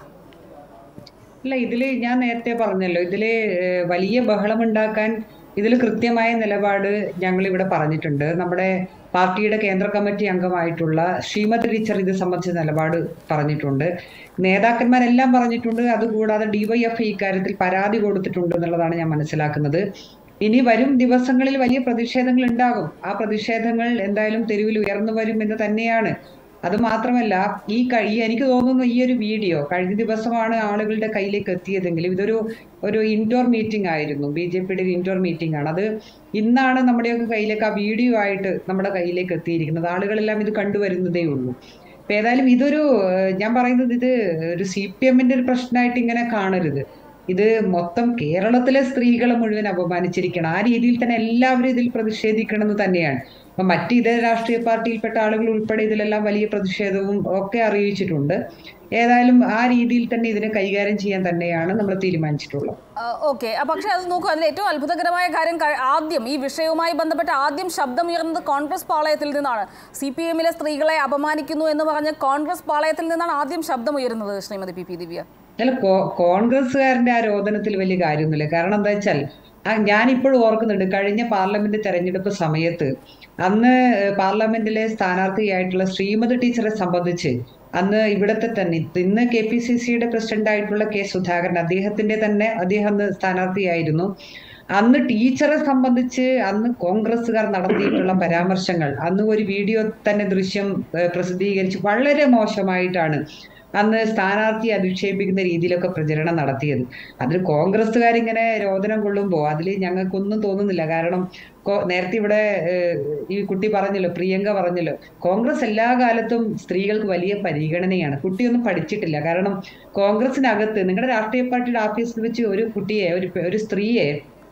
അല്ല ഇതില് ഞാൻ നേരത്തെ പറഞ്ഞല്ലോ ഇതില് ഏഹ്, വലിയ ബഹളമുണ്ടാക്കാൻ ഇതിൽ കൃത്യമായ നിലപാട് ഞങ്ങൾ ഇവിടെ പറഞ്ഞിട്ടുണ്ട് നമ്മുടെ പാർട്ടിയുടെ കേന്ദ്ര കമ്മിറ്റി അംഗമായിട്ടുള്ള ശ്രീമതി ടീച്ചർ ഇത് സംബന്ധിച്ച നിലപാട് പറഞ്ഞിട്ടുണ്ട് നേതാക്കന്മാരെല്ലാം പറഞ്ഞിട്ടുണ്ട് അതുകൂടാതെ ഡിവൈഎഫ് ഇക്കാര്യത്തിൽ പരാതി കൊടുത്തിട്ടുണ്ട് എന്നുള്ളതാണ് ഞാൻ മനസ്സിലാക്കുന്നത് ഇനി വരും ദിവസങ്ങളിൽ വലിയ പ്രതിഷേധങ്ങൾ ഉണ്ടാകും ആ പ്രതിഷേധങ്ങൾ എന്തായാലും തെരുവിൽ ഉയർന്നു വരും എന്ന് തന്നെയാണ് അത് മാത്രമല്ല ഈ കഴി ഈ എനിക്ക് തോന്നുന്നു ഈ ഒരു വീഡിയോ കഴിഞ്ഞ ദിവസമാണ് ആളുകളുടെ കയ്യിലേക്ക് എത്തിയതെങ്കിലും ഇതൊരു ഒരു ഇൻഡോർ മീറ്റിംഗ് ആയിരുന്നു ബി ജെ പിയുടെ ഒരു ഇൻഡോർ മീറ്റിംഗ് ആണ് അത് ഇന്നാണ് നമ്മുടെയൊക്കെ കയ്യിലേക്ക് ആ വീഡിയോ ആയിട്ട് നമ്മുടെ കയ്യിലേക്ക് എത്തിയിരിക്കുന്നത് ആളുകളെല്ലാം ഇത് കണ്ടുവരുന്നതേ ഉള്ളൂ അപ്പൊ ഏതായാലും ഇതൊരു ഏഹ്, ഞാൻ പറയുന്നത് ഇത് ഒരു സി പി എമ്മിന്റെ ഒരു പ്രശ്നമായിട്ട് ഇങ്ങനെ കാണരുത് ഇത് മൊത്തം കേരളത്തിലെ സ്ത്രീകളെ മുഴുവൻ അപമാനിച്ചിരിക്കണം ആ രീതിയിൽ തന്നെ എല്ലാവരും ഇതിൽ പ്രതിഷേധിക്കണം എന്ന് തന്നെയാണ് അപ്പൊ മറ്റ് ഇതര രാഷ്ട്രീയ പാർട്ടിയിൽപ്പെട്ട ആളുകൾ ഉൾപ്പെടെ ഇതിലെല്ലാം വലിയ പ്രതിഷേധവും ഒക്കെ അറിയിച്ചിട്ടുണ്ട് ഏതായാലും ആ രീതിയിൽ തന്നെ ഇതിനെ കൈകാര്യം ചെയ്യാൻ തന്നെയാണ് നമ്മൾ തീരുമാനിച്ചിട്ടുള്ളത് ഓക്കെ പക്ഷേ അത് നോക്കൂ അതിൽ ഏറ്റവും അത്ഭുതകരമായ കാര്യം ക- ആദ്യം ഈ വിഷയവുമായി ബന്ധപ്പെട്ട് ആദ്യം ശബ്ദമുയർന്നത് കോൺഗ്രസ് പാളയത്തിൽ നിന്നാണ് സി പി എമ്മിലെ സ്ത്രീകളെ അപമാനിക്കുന്നു എന്ന് പറഞ്ഞ് കോൺഗ്രസ് പാളയത്തിൽ നിന്നാണ് ആദ്യം ശബ്ദമുയരുന്നത് ശ്രീമതി പി പി ദിവ്യ അല്ല കോ- കോൺഗ്രസ്സുകാരന്റെ ആ രോദനത്തിൽ വലിയ കാര്യമൊന്നുമില്ല കാരണം എന്താ വെച്ചാൽ ആ ഞാനിപ്പോഴും ഓർക്കുന്നുണ്ട് കഴിഞ്ഞ പാർലമെന്റ് തെരഞ്ഞെടുപ്പ് സമയത്ത് അന്ന് ഏഹ്, പാർലമെന്റിലെ സ്ഥാനാർത്ഥിയായിട്ടുള്ള ശ്രീമതി ടീച്ചറെ സംബന്ധിച്ച് അന്ന് ഇവിടത്തെ തന്നെ ഇന്ന് കെ പി സി സിയുടെ പ്രസിഡന്റ് ആയിട്ടുള്ള കെ സുധാകരൻ അദ്ദേഹത്തിന്റെ തന്നെ അദ്ദേഹം അന്ന് സ്ഥാനാർത്ഥിയായിരുന്നു അന്ന് ടീച്ചറെ സംബന്ധിച്ച് അന്ന് കോൺഗ്രസ്സുകാർ നടത്തിയിട്ടുള്ള പരാമർശങ്ങൾ അന്ന് ഒരു വീഡിയോ തന്നെ ദൃശ്യം ഏഹ്, പ്രസിദ്ധീകരിച്ച് വളരെ മോശമായിട്ടാണ് അന്ന് സ്ഥാനാർത്ഥിയെ അധിക്ഷേപിക്കുന്ന രീതിയിലൊക്കെ പ്രചരണം നടത്തിയത് അതിൽ കോൺഗ്രസ്സുകാരിങ്ങനെ രോദനം കൊള്ളുമ്പോൾ അതിൽ ഞങ്ങൾക്കൊന്നും തോന്നുന്നില്ല കാരണം കോ- നേരത്തെ ഇവിടെ ഏഹ്, ഈ കുട്ടി പറഞ്ഞല്ലോ പ്രിയങ്ക പറഞ്ഞല്ലോ കോൺഗ്രസ് എല്ലാ കാലത്തും സ്ത്രീകൾക്ക് വലിയ പരിഗണനയാണ് കുട്ടിയൊന്നും പഠിച്ചിട്ടില്ല കാരണം കോൺഗ്രസിനകത്ത് നിങ്ങളുടെ രാഷ്ട്രീയ പാർട്ടിയുടെ ഓഫീസിൽ വെച്ച് ഒരു കുട്ടിയെ ഒരു പെ- ഒരു സ്ത്രീയെ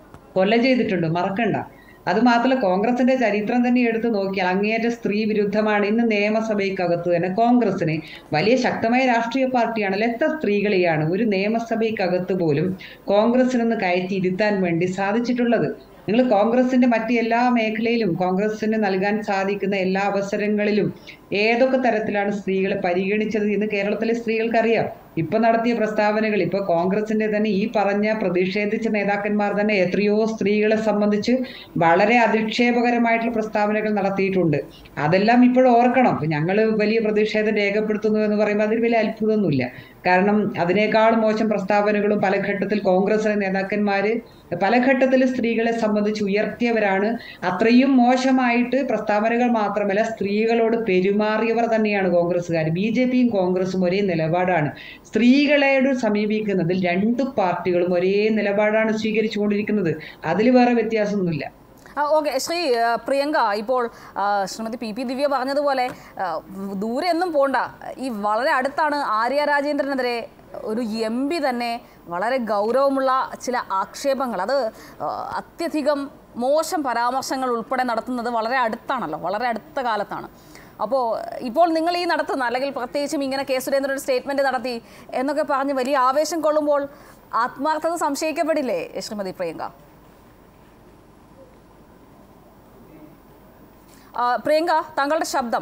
കൊല ചെയ്തിട്ടുണ്ട് മറക്കണ്ട അത് മാത്രമല്ല കോൺഗ്രസിന്റെ ചരിത്രം തന്നെ എടുത്ത് നോക്കിയാൽ അങ്ങേയറ്റ സ്ത്രീ വിരുദ്ധമാണ് ഇന്ന് നിയമസഭയ്ക്കകത്ത് തന്നെ കോൺഗ്രസിന് വലിയ ശക്തമായ രാഷ്ട്രീയ പാർട്ടിയാണല്ലോ എത്ര സ്ത്രീകളെയാണ് ഒരു നിയമസഭയ്ക്കകത്ത് പോലും കോൺഗ്രസിനൊന്ന് കയറ്റി ഇരുത്താൻ വേണ്ടി സാധിച്ചിട്ടുള്ളത് നിങ്ങൾ കോൺഗ്രസിന്റെ മറ്റ് എല്ലാ മേഖലയിലും കോൺഗ്രസിന് നൽകാൻ സാധിക്കുന്ന എല്ലാ അവസരങ്ങളിലും ഏതൊക്കെ തരത്തിലാണ് സ്ത്രീകളെ പരിഗണിച്ചത് എന്ന് കേരളത്തിലെ സ്ത്രീകൾക്കറിയാം ഇപ്പൊ നടത്തിയ പ്രസ്താവനകൾ ഇപ്പൊ കോൺഗ്രസിന്റെ തന്നെ ഈ പറഞ്ഞ പ്രതിഷേധിച്ച നേതാക്കന്മാർ തന്നെ എത്രയോ സ്ത്രീകളെ സംബന്ധിച്ച് വളരെ അധിക്ഷേപകരമായിട്ടുള്ള പ്രസ്താവനകൾ നടത്തിയിട്ടുണ്ട് അതെല്ലാം ഇപ്പോഴും ഓർക്കണം ഞങ്ങൾ വലിയ പ്രതിഷേധം രേഖപ്പെടുത്തുന്നു എന്ന് പറയുമ്പോൾ അതിൽ വലിയ അത്ഭുതമൊന്നുമില്ല കാരണം അതിനേക്കാൾ മോശം പ്രസ്താവനകളും പല ഘട്ടത്തിൽ കോൺഗ്രസ് നേതാക്കന്മാര് പല ഘട്ടത്തിൽ സ്ത്രീകളെ സംബന്ധിച്ച് ഉയർത്തിയവരാണ് അത്രയും മോശമായിട്ട് പ്രസ്താവനകൾ മാത്രമല്ല സ്ത്രീകളോട് പെരുമാറിയവർ തന്നെയാണ് കോൺഗ്രസ്സുകാർ ബി ജെ പിയും കോൺഗ്രസും ഒരേ നിലപാടാണ് സ്ത്രീകളോട് സമീപിക്കുന്നതിൽ രണ്ട് പാർട്ടികളും ഒരേ നിലപാടാണ് സ്വീകരിച്ചുകൊണ്ടിരിക്കുന്നത് അതിൽ വേറെ വ്യത്യാസമൊന്നുമില്ല ഓക്കെ ശ്രീ ആ, പ്രിയങ്ക ഇപ്പോൾ ആ, ശ്രീമതി പി പി ദിവ്യ പറഞ്ഞതുപോലെ ആ, ദൂരെ ഒന്നും പോണ്ട ഈ വളരെ അടുത്താണ് ആര്യ രാജേന്ദ്രനെതിരെ ഒരു എം പി തന്നെ വളരെ ഗൗരവമുള്ള ചില ആക്ഷേപങ്ങൾ അത് ആ, അത്യധികം മോശം പരാമർശങ്ങൾ ഉൾപ്പെടെ നടത്തുന്നത് വളരെ അടുത്താണല്ലോ വളരെ അടുത്ത കാലത്താണ് അപ്പോൾ ഇപ്പോൾ നിങ്ങൾ ഈ നടത്തുന്ന അല്ലെങ്കിൽ പ്രത്യേകിച്ചും ഇങ്ങനെ കെ സുരേന്ദ്രൻ ഒരു സ്റ്റേറ്റ്മെൻറ്റ് നടത്തി എന്നൊക്കെ പറഞ്ഞ് വലിയ ആവേശം കൊള്ളുമ്പോൾ ആത്മാർത്ഥത സംശയിക്കപ്പെടില്ലേ ശ്രീമതി പ്രിയങ്ക ആ, പ്രിയങ്ക താങ്കളുടെ ശബ്ദം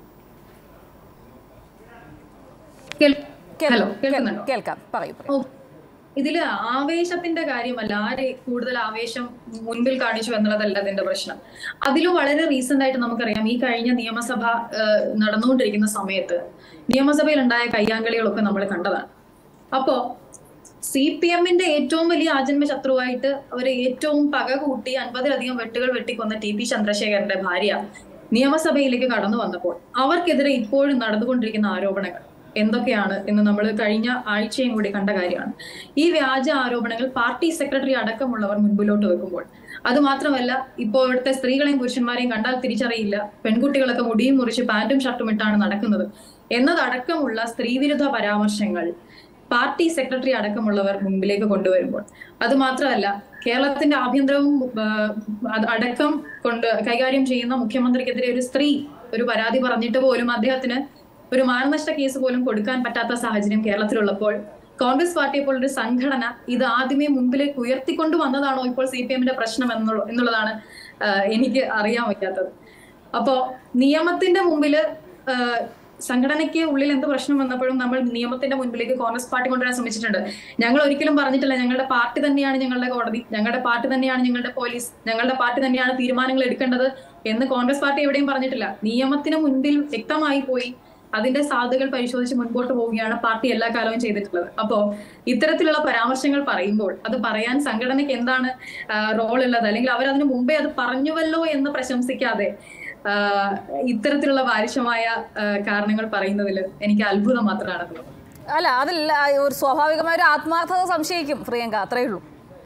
കേൾ- കേൾ- ഹലോ കേൾ- കേൾക്കുന്നുണ്ടോ കേൾക്കാം പറയൂ പറയൂ. ഓ ഇതില് ആവേശത്തിന്റെ കാര്യമല്ല ആര് കൂടുതൽ ആവേശം മുൻപിൽ കാണിച്ചു എന്നുള്ളതല്ല അതിന്റെ പ്രശ്നം അതിലും വളരെ റീസെന്റ് ആയിട്ട് നമുക്കറിയാം ഈ കഴിഞ്ഞ നിയമസഭ ഏഹ്, നടന്നുകൊണ്ടിരിക്കുന്ന സമയത്ത് നിയമസഭയിൽ ഉണ്ടായ കയ്യാങ്കളികളൊക്കെ നമ്മൾ കണ്ടതാണ് അപ്പോ സി പി എമ്മിന്റെ ഏറ്റവും വലിയ ആജന്മ ശത്രുവായിട്ട് അവരെ ഏറ്റവും പക കൂട്ടി അൻപതിലധികം വെട്ടുകൾ വെട്ടിക്കൊന്ന ടി പി ചന്ദ്രശേഖരന്റെ ഭാര്യ നിയമസഭയിലേക്ക് കടന്നു വന്നപ്പോൾ അവർക്കെതിരെ ഇപ്പോഴും നടന്നുകൊണ്ടിരിക്കുന്ന ആരോപണങ്ങൾ എന്തൊക്കെയാണ് എന്ന് നമ്മൾ കഴിഞ്ഞ ആഴ്ചയും കൂടി കണ്ട കാര്യമാണ് ഈ വ്യാജ ആരോപണങ്ങൾ പാർട്ടി സെക്രട്ടറി അടക്കമുള്ളവർ മുൻപിലോട്ട് വെക്കുമ്പോൾ അത് മാത്രമല്ല ഇപ്പോൾ ഇവിടുത്തെ സ്ത്രീകളെയും പുരുഷന്മാരെയും കണ്ടാൽ തിരിച്ചറിയില്ല പെൺകുട്ടികളൊക്കെ മുടിയും മുറിച്ച് പാന്റും ഷർട്ടും ഇട്ടാണ് നടക്കുന്നത് എന്നതടക്കമുള്ള സ്ത്രീവിരുദ്ധ പരാമർശങ്ങൾ പാർട്ടി സെക്രട്ടറി അടക്കമുള്ളവർ മുമ്പിലേക്ക് കൊണ്ടുവരുമ്പോൾ അത് മാത്രമല്ല കേരളത്തിന്റെ ആഭ്യന്തരവും ആ, അത് അടക്കം കൊണ്ട് കൈകാര്യം ചെയ്യുന്ന മുഖ്യമന്ത്രിക്കെതിരെ ഒരു സ്ത്രീ ഒരു പരാതി പറഞ്ഞിട്ട് പോലും അദ്ദേഹത്തിന് ഒരു മാനനഷ്ട കേസ് പോലും കൊടുക്കാൻ പറ്റാത്ത സാഹചര്യം കേരളത്തിലുള്ളപ്പോൾ കോൺഗ്രസ് പാർട്ടിയെ പോലൊരു സംഘടന ഇത് ആദ്യമേ മുമ്പിലേക്ക് ഉയർത്തിക്കൊണ്ടു വന്നതാണോ ഇപ്പോൾ സി പി എമ്മിന്റെ പ്രശ്നം എന്നുള്ള എന്നുള്ളതാണ് ആ, എനിക്ക് അറിയാൻ വയ്യാത്തത് അപ്പോ നിയമത്തിന്റെ മുമ്പില് ആ, സംഘടനയ്ക്ക് ഉള്ളിൽ എന്ത് പ്രശ്നം വന്നപ്പോഴും നമ്മൾ നിയമത്തിന്റെ മുൻപിലേക്ക് കോൺഗ്രസ് പാർട്ടി കൊണ്ടുവരാൻ ശ്രമിച്ചിട്ടുണ്ട് ഞങ്ങൾ ഒരിക്കലും പറഞ്ഞിട്ടില്ല ഞങ്ങളുടെ പാർട്ടി തന്നെയാണ് ഞങ്ങളുടെ കോടതി ഞങ്ങളുടെ പാർട്ടി തന്നെയാണ് ഞങ്ങളുടെ പോലീസ് ഞങ്ങളുടെ പാർട്ടി തന്നെയാണ് തീരുമാനങ്ങൾ എടുക്കേണ്ടത് എന്ന് കോൺഗ്രസ് പാർട്ടി എവിടെയും പറഞ്ഞിട്ടില്ല നിയമത്തിന് മുൻപിൽ വ്യക്തമായി പോയി അതിന്റെ സാധ്യതകൾ പരിശോധിച്ച് മുൻപോട്ട് പോവുകയാണ് പാർട്ടി എല്ലാ കാലവും ചെയ്തിട്ടുള്ളത് അപ്പോ ഇത്തരത്തിലുള്ള പരാമർശങ്ങൾ പറയുമ്പോൾ അത് പറയാൻ സംഘടനയ്ക്ക് എന്താണ് റോൾ ഉള്ളത് അല്ലെങ്കിൽ അവർ അതിനു മുമ്പേ അത് പറഞ്ഞുവല്ലോ എന്ന് പ്രശംസിക്കാതെ ആ, ഇത്തരത്തിലുള്ള ബാലിശമായ ആ, കാരണങ്ങൾ പറയുന്നതിൽ എനിക്ക് അത്ഭുതം മാത്രമാണ് തോന്നുന്നത് അല്ല അതിൽ ആ, ഒരു സ്വാഭാവികമായ ഒരു ആത്മാർത്ഥത സംശയിക്കും പ്രിയങ്ക അത്രേ ഉള്ളൂ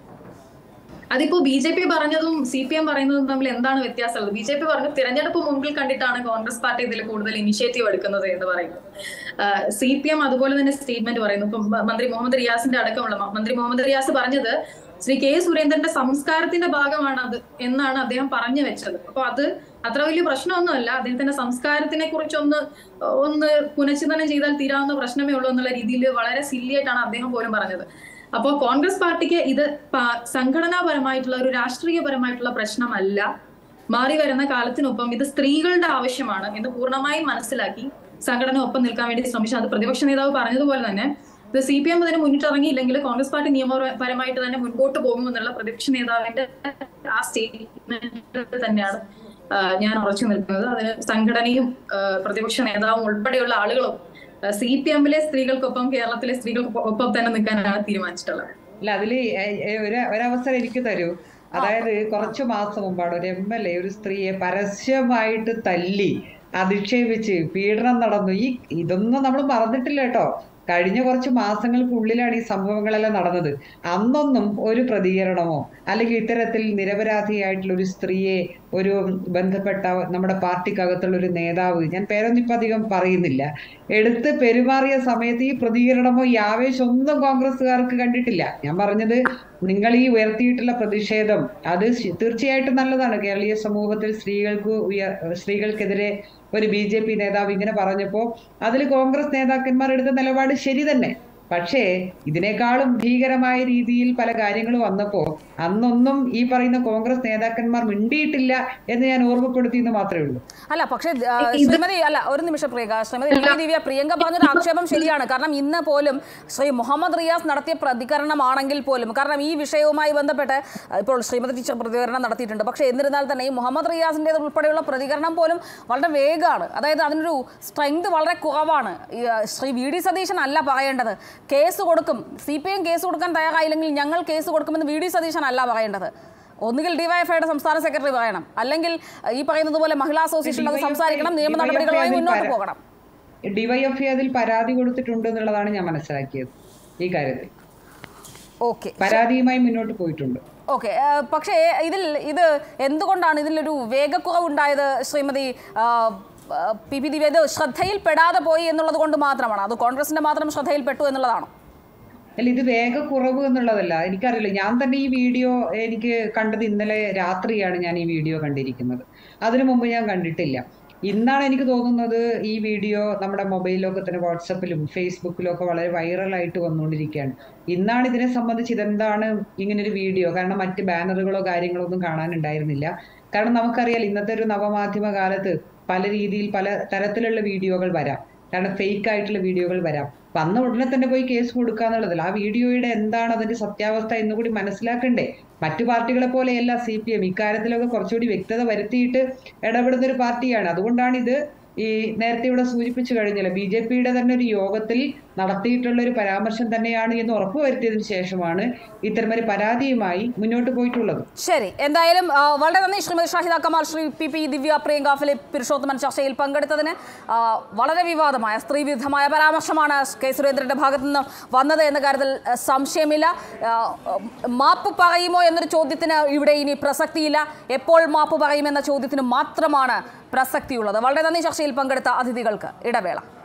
അതിപ്പോ ബി ജെ പി പറഞ്ഞതും സി പി എം പറയുന്നതും തമ്മിൽ എന്താണ് വ്യത്യാസമുള്ളത് ബി ജെ പി പറഞ്ഞു തിരഞ്ഞെടുപ്പ് മുമ്പിൽ കണ്ടിട്ടാണ് കോൺഗ്രസ് പാർട്ടി ഇതിൽ കൂടുതൽ ഇനിഷ്യേറ്റീവ് എടുക്കുന്നത് എന്ന് പറയുന്നു സി പി എം അതുപോലെ തന്നെ സ്റ്റേറ്റ്മെന്റ് പറയുന്നു ഇപ്പം മ- മന്ത്രി മുഹമ്മദ് റിയാസിന്റെ അടക്കമുള്ള മ- മന്ത്രി മുഹമ്മദ് റിയാസ് പറഞ്ഞത് ശ്രീ കെ സുരേന്ദ്രന്റെ സംസ്കാരത്തിന്റെ ഭാഗമാണ് അത് എന്നാണ് അദ്ദേഹം പറഞ്ഞു വെച്ചത് അപ്പൊ അത് അത്ര വലിയ പ്രശ്നമൊന്നുമല്ല അദ്ദേഹത്തിന്റെ സംസ്കാരത്തിനെ കുറിച്ചൊന്ന് ഒന്ന് പുനഃചിന്തനം ചെയ്താൽ തീരാവുന്ന പ്രശ്നമേ ഉള്ളൂ എന്നുള്ള രീതിയിൽ വളരെ സില്ലിയായിട്ടാണ് അദ്ദേഹം പോലും പറഞ്ഞത് അപ്പോൾ കോൺഗ്രസ് പാർട്ടിക്ക് ഇത് പ- സംഘടനാപരമായിട്ടുള്ള ഒരു രാഷ്ട്രീയപരമായിട്ടുള്ള പ്രശ്നമല്ല മാറി വരുന്ന കാലത്തിനൊപ്പം ഇത് സ്ത്രീകളുടെ ആവശ്യമാണ് എന്ന് പൂർണ്ണമായും മനസ്സിലാക്കി സംഘടന ഒപ്പം നിൽക്കാൻ വേണ്ടി ശ്രമിച്ചു അത് പ്രതിപക്ഷ നേതാവ് പറഞ്ഞതുപോലെ തന്നെ ഇത് സി പി എം അതിന് മുന്നിട്ടിറങ്ങിയില്ലെങ്കിൽ കോൺഗ്രസ് പാർട്ടി നിയമപരമായിട്ട് തന്നെ മുൻപോട്ട് പോകുമെന്നുള്ള പ്രതിപക്ഷ നേതാവിന്റെ ആ സ്റ്റേറ്റ്മെന്റ് തന്നെയാണ് ആ, ഞാൻ ഉറച്ചു നിൽക്കുന്നത് അതിന് സംഘടനയും ആ, പ്രതിപക്ഷ നേതാവും ഉൾപ്പെടെയുള്ള ആളുകളും സി പി എമ്മിലെ സ്ത്രീകൾക്കൊപ്പം കേരളത്തിലെ സ്ത്രീകൾക്കൊപ്പം തന്നെ നിൽക്കാനാണ് തീരുമാനിച്ചിട്ടുള്ളത് അല്ല അതില് എ- എ- ഒരു ഒരവസരം എനിക്ക് തരൂ അതായത് കുറച്ചു മാസം മുമ്പാണ് ഒരു എം എൽ എ ഒരു സ്ത്രീയെ പരസ്യമായിട്ട് തല്ലി അധിക്ഷേപിച്ച് പീഡനം നടന്നു ഈ ഇതൊന്നും നമ്മൾ മറന്നിട്ടില്ല കേട്ടോ കഴിഞ്ഞ കുറച്ച് മാസങ്ങൾക്കുള്ളിലാണ് ഈ സംഭവങ്ങളെല്ലാം നടന്നത് അന്നൊന്നും ഒരു പ്രതികരണമോ അല്ലെങ്കിൽ ഇത്തരത്തിൽ നിരപരാധിയായിട്ടുള്ള ഒരു സ്ത്രീയെ ഒരു ബന്ധപ്പെട്ട നമ്മുടെ പാർട്ടിക്കകത്തുള്ള ഒരു നേതാവ് ഞാൻ പേരൊന്നും ഇപ്പം അധികം പറയുന്നില്ല എടുത്ത് പെരുമാറിയ സമയത്ത് ഈ പ്രതികരണമോ ഈ ആവേശം ഒന്നും കോൺഗ്രസ്സുകാർക്ക് കണ്ടിട്ടില്ല ഞാൻ പറഞ്ഞത് നിങ്ങൾ ഈ ഉയർത്തിയിട്ടുള്ള പ്രതിഷേധം അത് ശ- തീർച്ചയായിട്ടും നല്ലതാണ് കേരളീയ സമൂഹത്തിൽ സ്ത്രീകൾക്ക് ഉയർ സ്ത്രീകൾക്കെതിരെ ഒരു ബി ജെ പി നേതാവ് ഇങ്ങനെ പറഞ്ഞപ്പോൾ അതിൽ കോൺഗ്രസ് നേതാക്കന്മാർ എടുത്ത നിലപാട് ശരി തന്നെ പക്ഷേ ഇതിനേക്കാളും ഭീകരമായ രീതിയിൽ പല കാര്യങ്ങളും വന്നപ്പോ അന്നൊന്നും ഈ പറയുന്ന കോൺഗ്രസ് നേതാക്കന്മാർ മിണ്ടിയിട്ടില്ല എന്ന് ഞാൻ ഓർമ്മപ്പെടുത്തി എന്ന് മാത്രമേ ഉള്ളൂ അല്ല പക്ഷേ ആ, ശ്രീമതി അല്ല ഒരു നിമിഷം പ്രിയങ്ക ശ്രീമതി പി. ദിവ്യ പ്രിയങ്ക പറഞ്ഞൊരു ആക്ഷേപം ശരിയാണ് കാരണം ഇന്ന് പോലും ശ്രീ മുഹമ്മദ് റിയാസ് നടത്തിയ പ്രതികരണമാണെങ്കിൽ പോലും കാരണം ഈ വിഷയവുമായി ബന്ധപ്പെട്ട് ഇപ്പോൾ ശ്രീമതി ടീച്ചർ പ്രതികരണം നടത്തിയിട്ടുണ്ട് പക്ഷേ എന്നിരുന്നാൽ തന്നെ ഈ മുഹമ്മദ് റിയാസിൻ്റെ ഉൾപ്പെടെയുള്ള പ്രതികരണം പോലും വളരെ വേഗമാണ് അതായത് അതിനൊരു സ്ട്രെങ്ത് വളരെ കുറവാണ് ഈ, ആ, ശ്രീ വി ഡി സതീശൻ അല്ല പറയേണ്ടത് കേസ് കൊടുക്കും സി പി എം കേസ് കൊടുക്കാൻ തയ്യാറായില്ലെങ്കിൽ ഞങ്ങൾ കേസ് കൊടുക്കുമെന്ന് വി ഡി സതീശൻ അല്ല പറയേണ്ടത് ഒന്നുകിൽ ഡിവൈഎഫ്ഐയുടെ സംസ്ഥാന സെക്രട്ടറി പറയണം അല്ലെങ്കിൽ അഹ്, ഈ പറയുന്നത് പോലെ മഹിളാ അസോസിയേഷൻ അത് സംസാരിക്കണം നിയമ നടപടികളുമായി മുന്നോട്ട് പോകണം ഡിവൈഎഫ്ഐ അതിൽ പരാതി കൊടുത്തിട്ടുണ്ട് എന്നുള്ളതാണ് ഞാൻ മനസ്സിലാക്കിയത് ഈ കാര്യത്തിൽ ഓക്കെ പരാതിയുമായി മുന്നോട്ട് പോയിട്ടുണ്ട് ഓക്കെ പക്ഷേ ഇതിൽ ഇത് എന്തുകൊണ്ടാണ് ഇതിലൊരു വേഗക്കുറവുണ്ടായത് ശ്രീമതി ആ, ആ, പി പി ദിവ്യ ഇത് ശ്രദ്ധയിൽപ്പെടാതെ പോയി എന്നുള്ളത് കൊണ്ട് മാത്രമാണ് അത് കോൺഗ്രസിന്റെ മാത്രം ശ്രദ്ധയിൽപ്പെട്ടു എന്നുള്ളതാണോ അല്ല ഇത് വേഗക്കുറവ് എന്നുള്ളതല്ല എനിക്കറിയില്ല ഞാൻ തന്നെ ഈ വീഡിയോ എനിക്ക് കണ്ടത് ഇന്നലെ രാത്രിയാണ് ഞാൻ ഈ വീഡിയോ കണ്ടിരിക്കുന്നത് അതിനു മുമ്പ് ഞാൻ കണ്ടിട്ടില്ല ഇന്നാണ് എനിക്ക് തോന്നുന്നത് ഈ വീഡിയോ നമ്മുടെ മൊബൈലിലൊക്കെ തന്നെ വാട്സപ്പിലും ഫേസ്ബുക്കിലും ഒക്കെ വളരെ വൈറലായിട്ട് വന്നുകൊണ്ടിരിക്കുകയാണ് ഇന്നാണ് ഇതിനെ സംബന്ധിച്ച് ഇതെന്താണ് ഇങ്ങനൊരു വീഡിയോ കാരണം മറ്റ് ബാനറുകളോ കാര്യങ്ങളോ ഒന്നും കാണാനുണ്ടായിരുന്നില്ല കാരണം നമുക്കറിയാം ഇന്നത്തെ ഒരു നവമാധ്യമ കാലത്ത് പല രീതിയിൽ പല തരത്തിലുള്ള വീഡിയോകൾ വരാം കാരണം ഫേക്ക് ആയിട്ടുള്ള വീഡിയോകൾ വരാം അപ്പൊ അന്ന് ഉടനെ തന്നെ പോയി കേസ് കൊടുക്കുക എന്നുള്ളതല്ല ആ വീഡിയോയുടെ എന്താണ് അതിന്റെ സത്യാവസ്ഥ എന്ന് കൂടി മനസ്സിലാക്കണ്ടേ മറ്റു പാർട്ടികളെ പോലെയല്ല സി പി എം ഇക്കാര്യത്തിലൊക്കെ കുറച്ചുകൂടി വ്യക്തത വരുത്തിയിട്ട് ഇടപെടുന്ന ഒരു പാർട്ടിയാണ് അതുകൊണ്ടാണ് ഇത് ഈ നേരത്തെ ഇവിടെ സൂചിപ്പിച്ചു കഴിഞ്ഞല്ലോ ബി ജെ പിയുടെ തന്നെ ഒരു യോഗത്തിൽ നടത്തിയിട്ടുള്ള ഒരു പരാമർശം തന്നെയാണ് എന്ന് ഉറപ്പുവരുത്തിയതിനു ശേഷമാണ് ഇത്തരമൊരു പരാതിയുമായി മുന്നോട്ട് പോയിട്ടുള്ളത് ശരി എന്തായാലും ആ, വളരെ നന്ദി Shrimati Shahida Kamal Shri P P Divya Priyanka Philip Purushothaman ചർച്ചയിൽ പങ്കെടുത്തതിന് ആ, വളരെ വിവാദമായ സ്ത്രീവിരുദ്ധമായ പരാമർശമാണ് കെ സുരേന്ദ്രന്റെ ഭാഗത്തു നിന്ന് വന്നത് എന്ന കാര്യത്തിൽ ആ, സംശയമില്ല ആ, മാപ്പ് പറയുമോ എന്നൊരു ചോദ്യത്തിന് ഇവിടെ ഇനി പ്രസക്തിയില്ല എപ്പോൾ മാപ്പ് പറയുമെന്ന ചോദ്യത്തിന് മാത്രമാണ് പ്രസക്തിയുള്ളത് വളരെ നന്ദി ചർച്ചയിൽ പങ്കെടുത്ത അതിഥികൾക്ക് ഇടവേള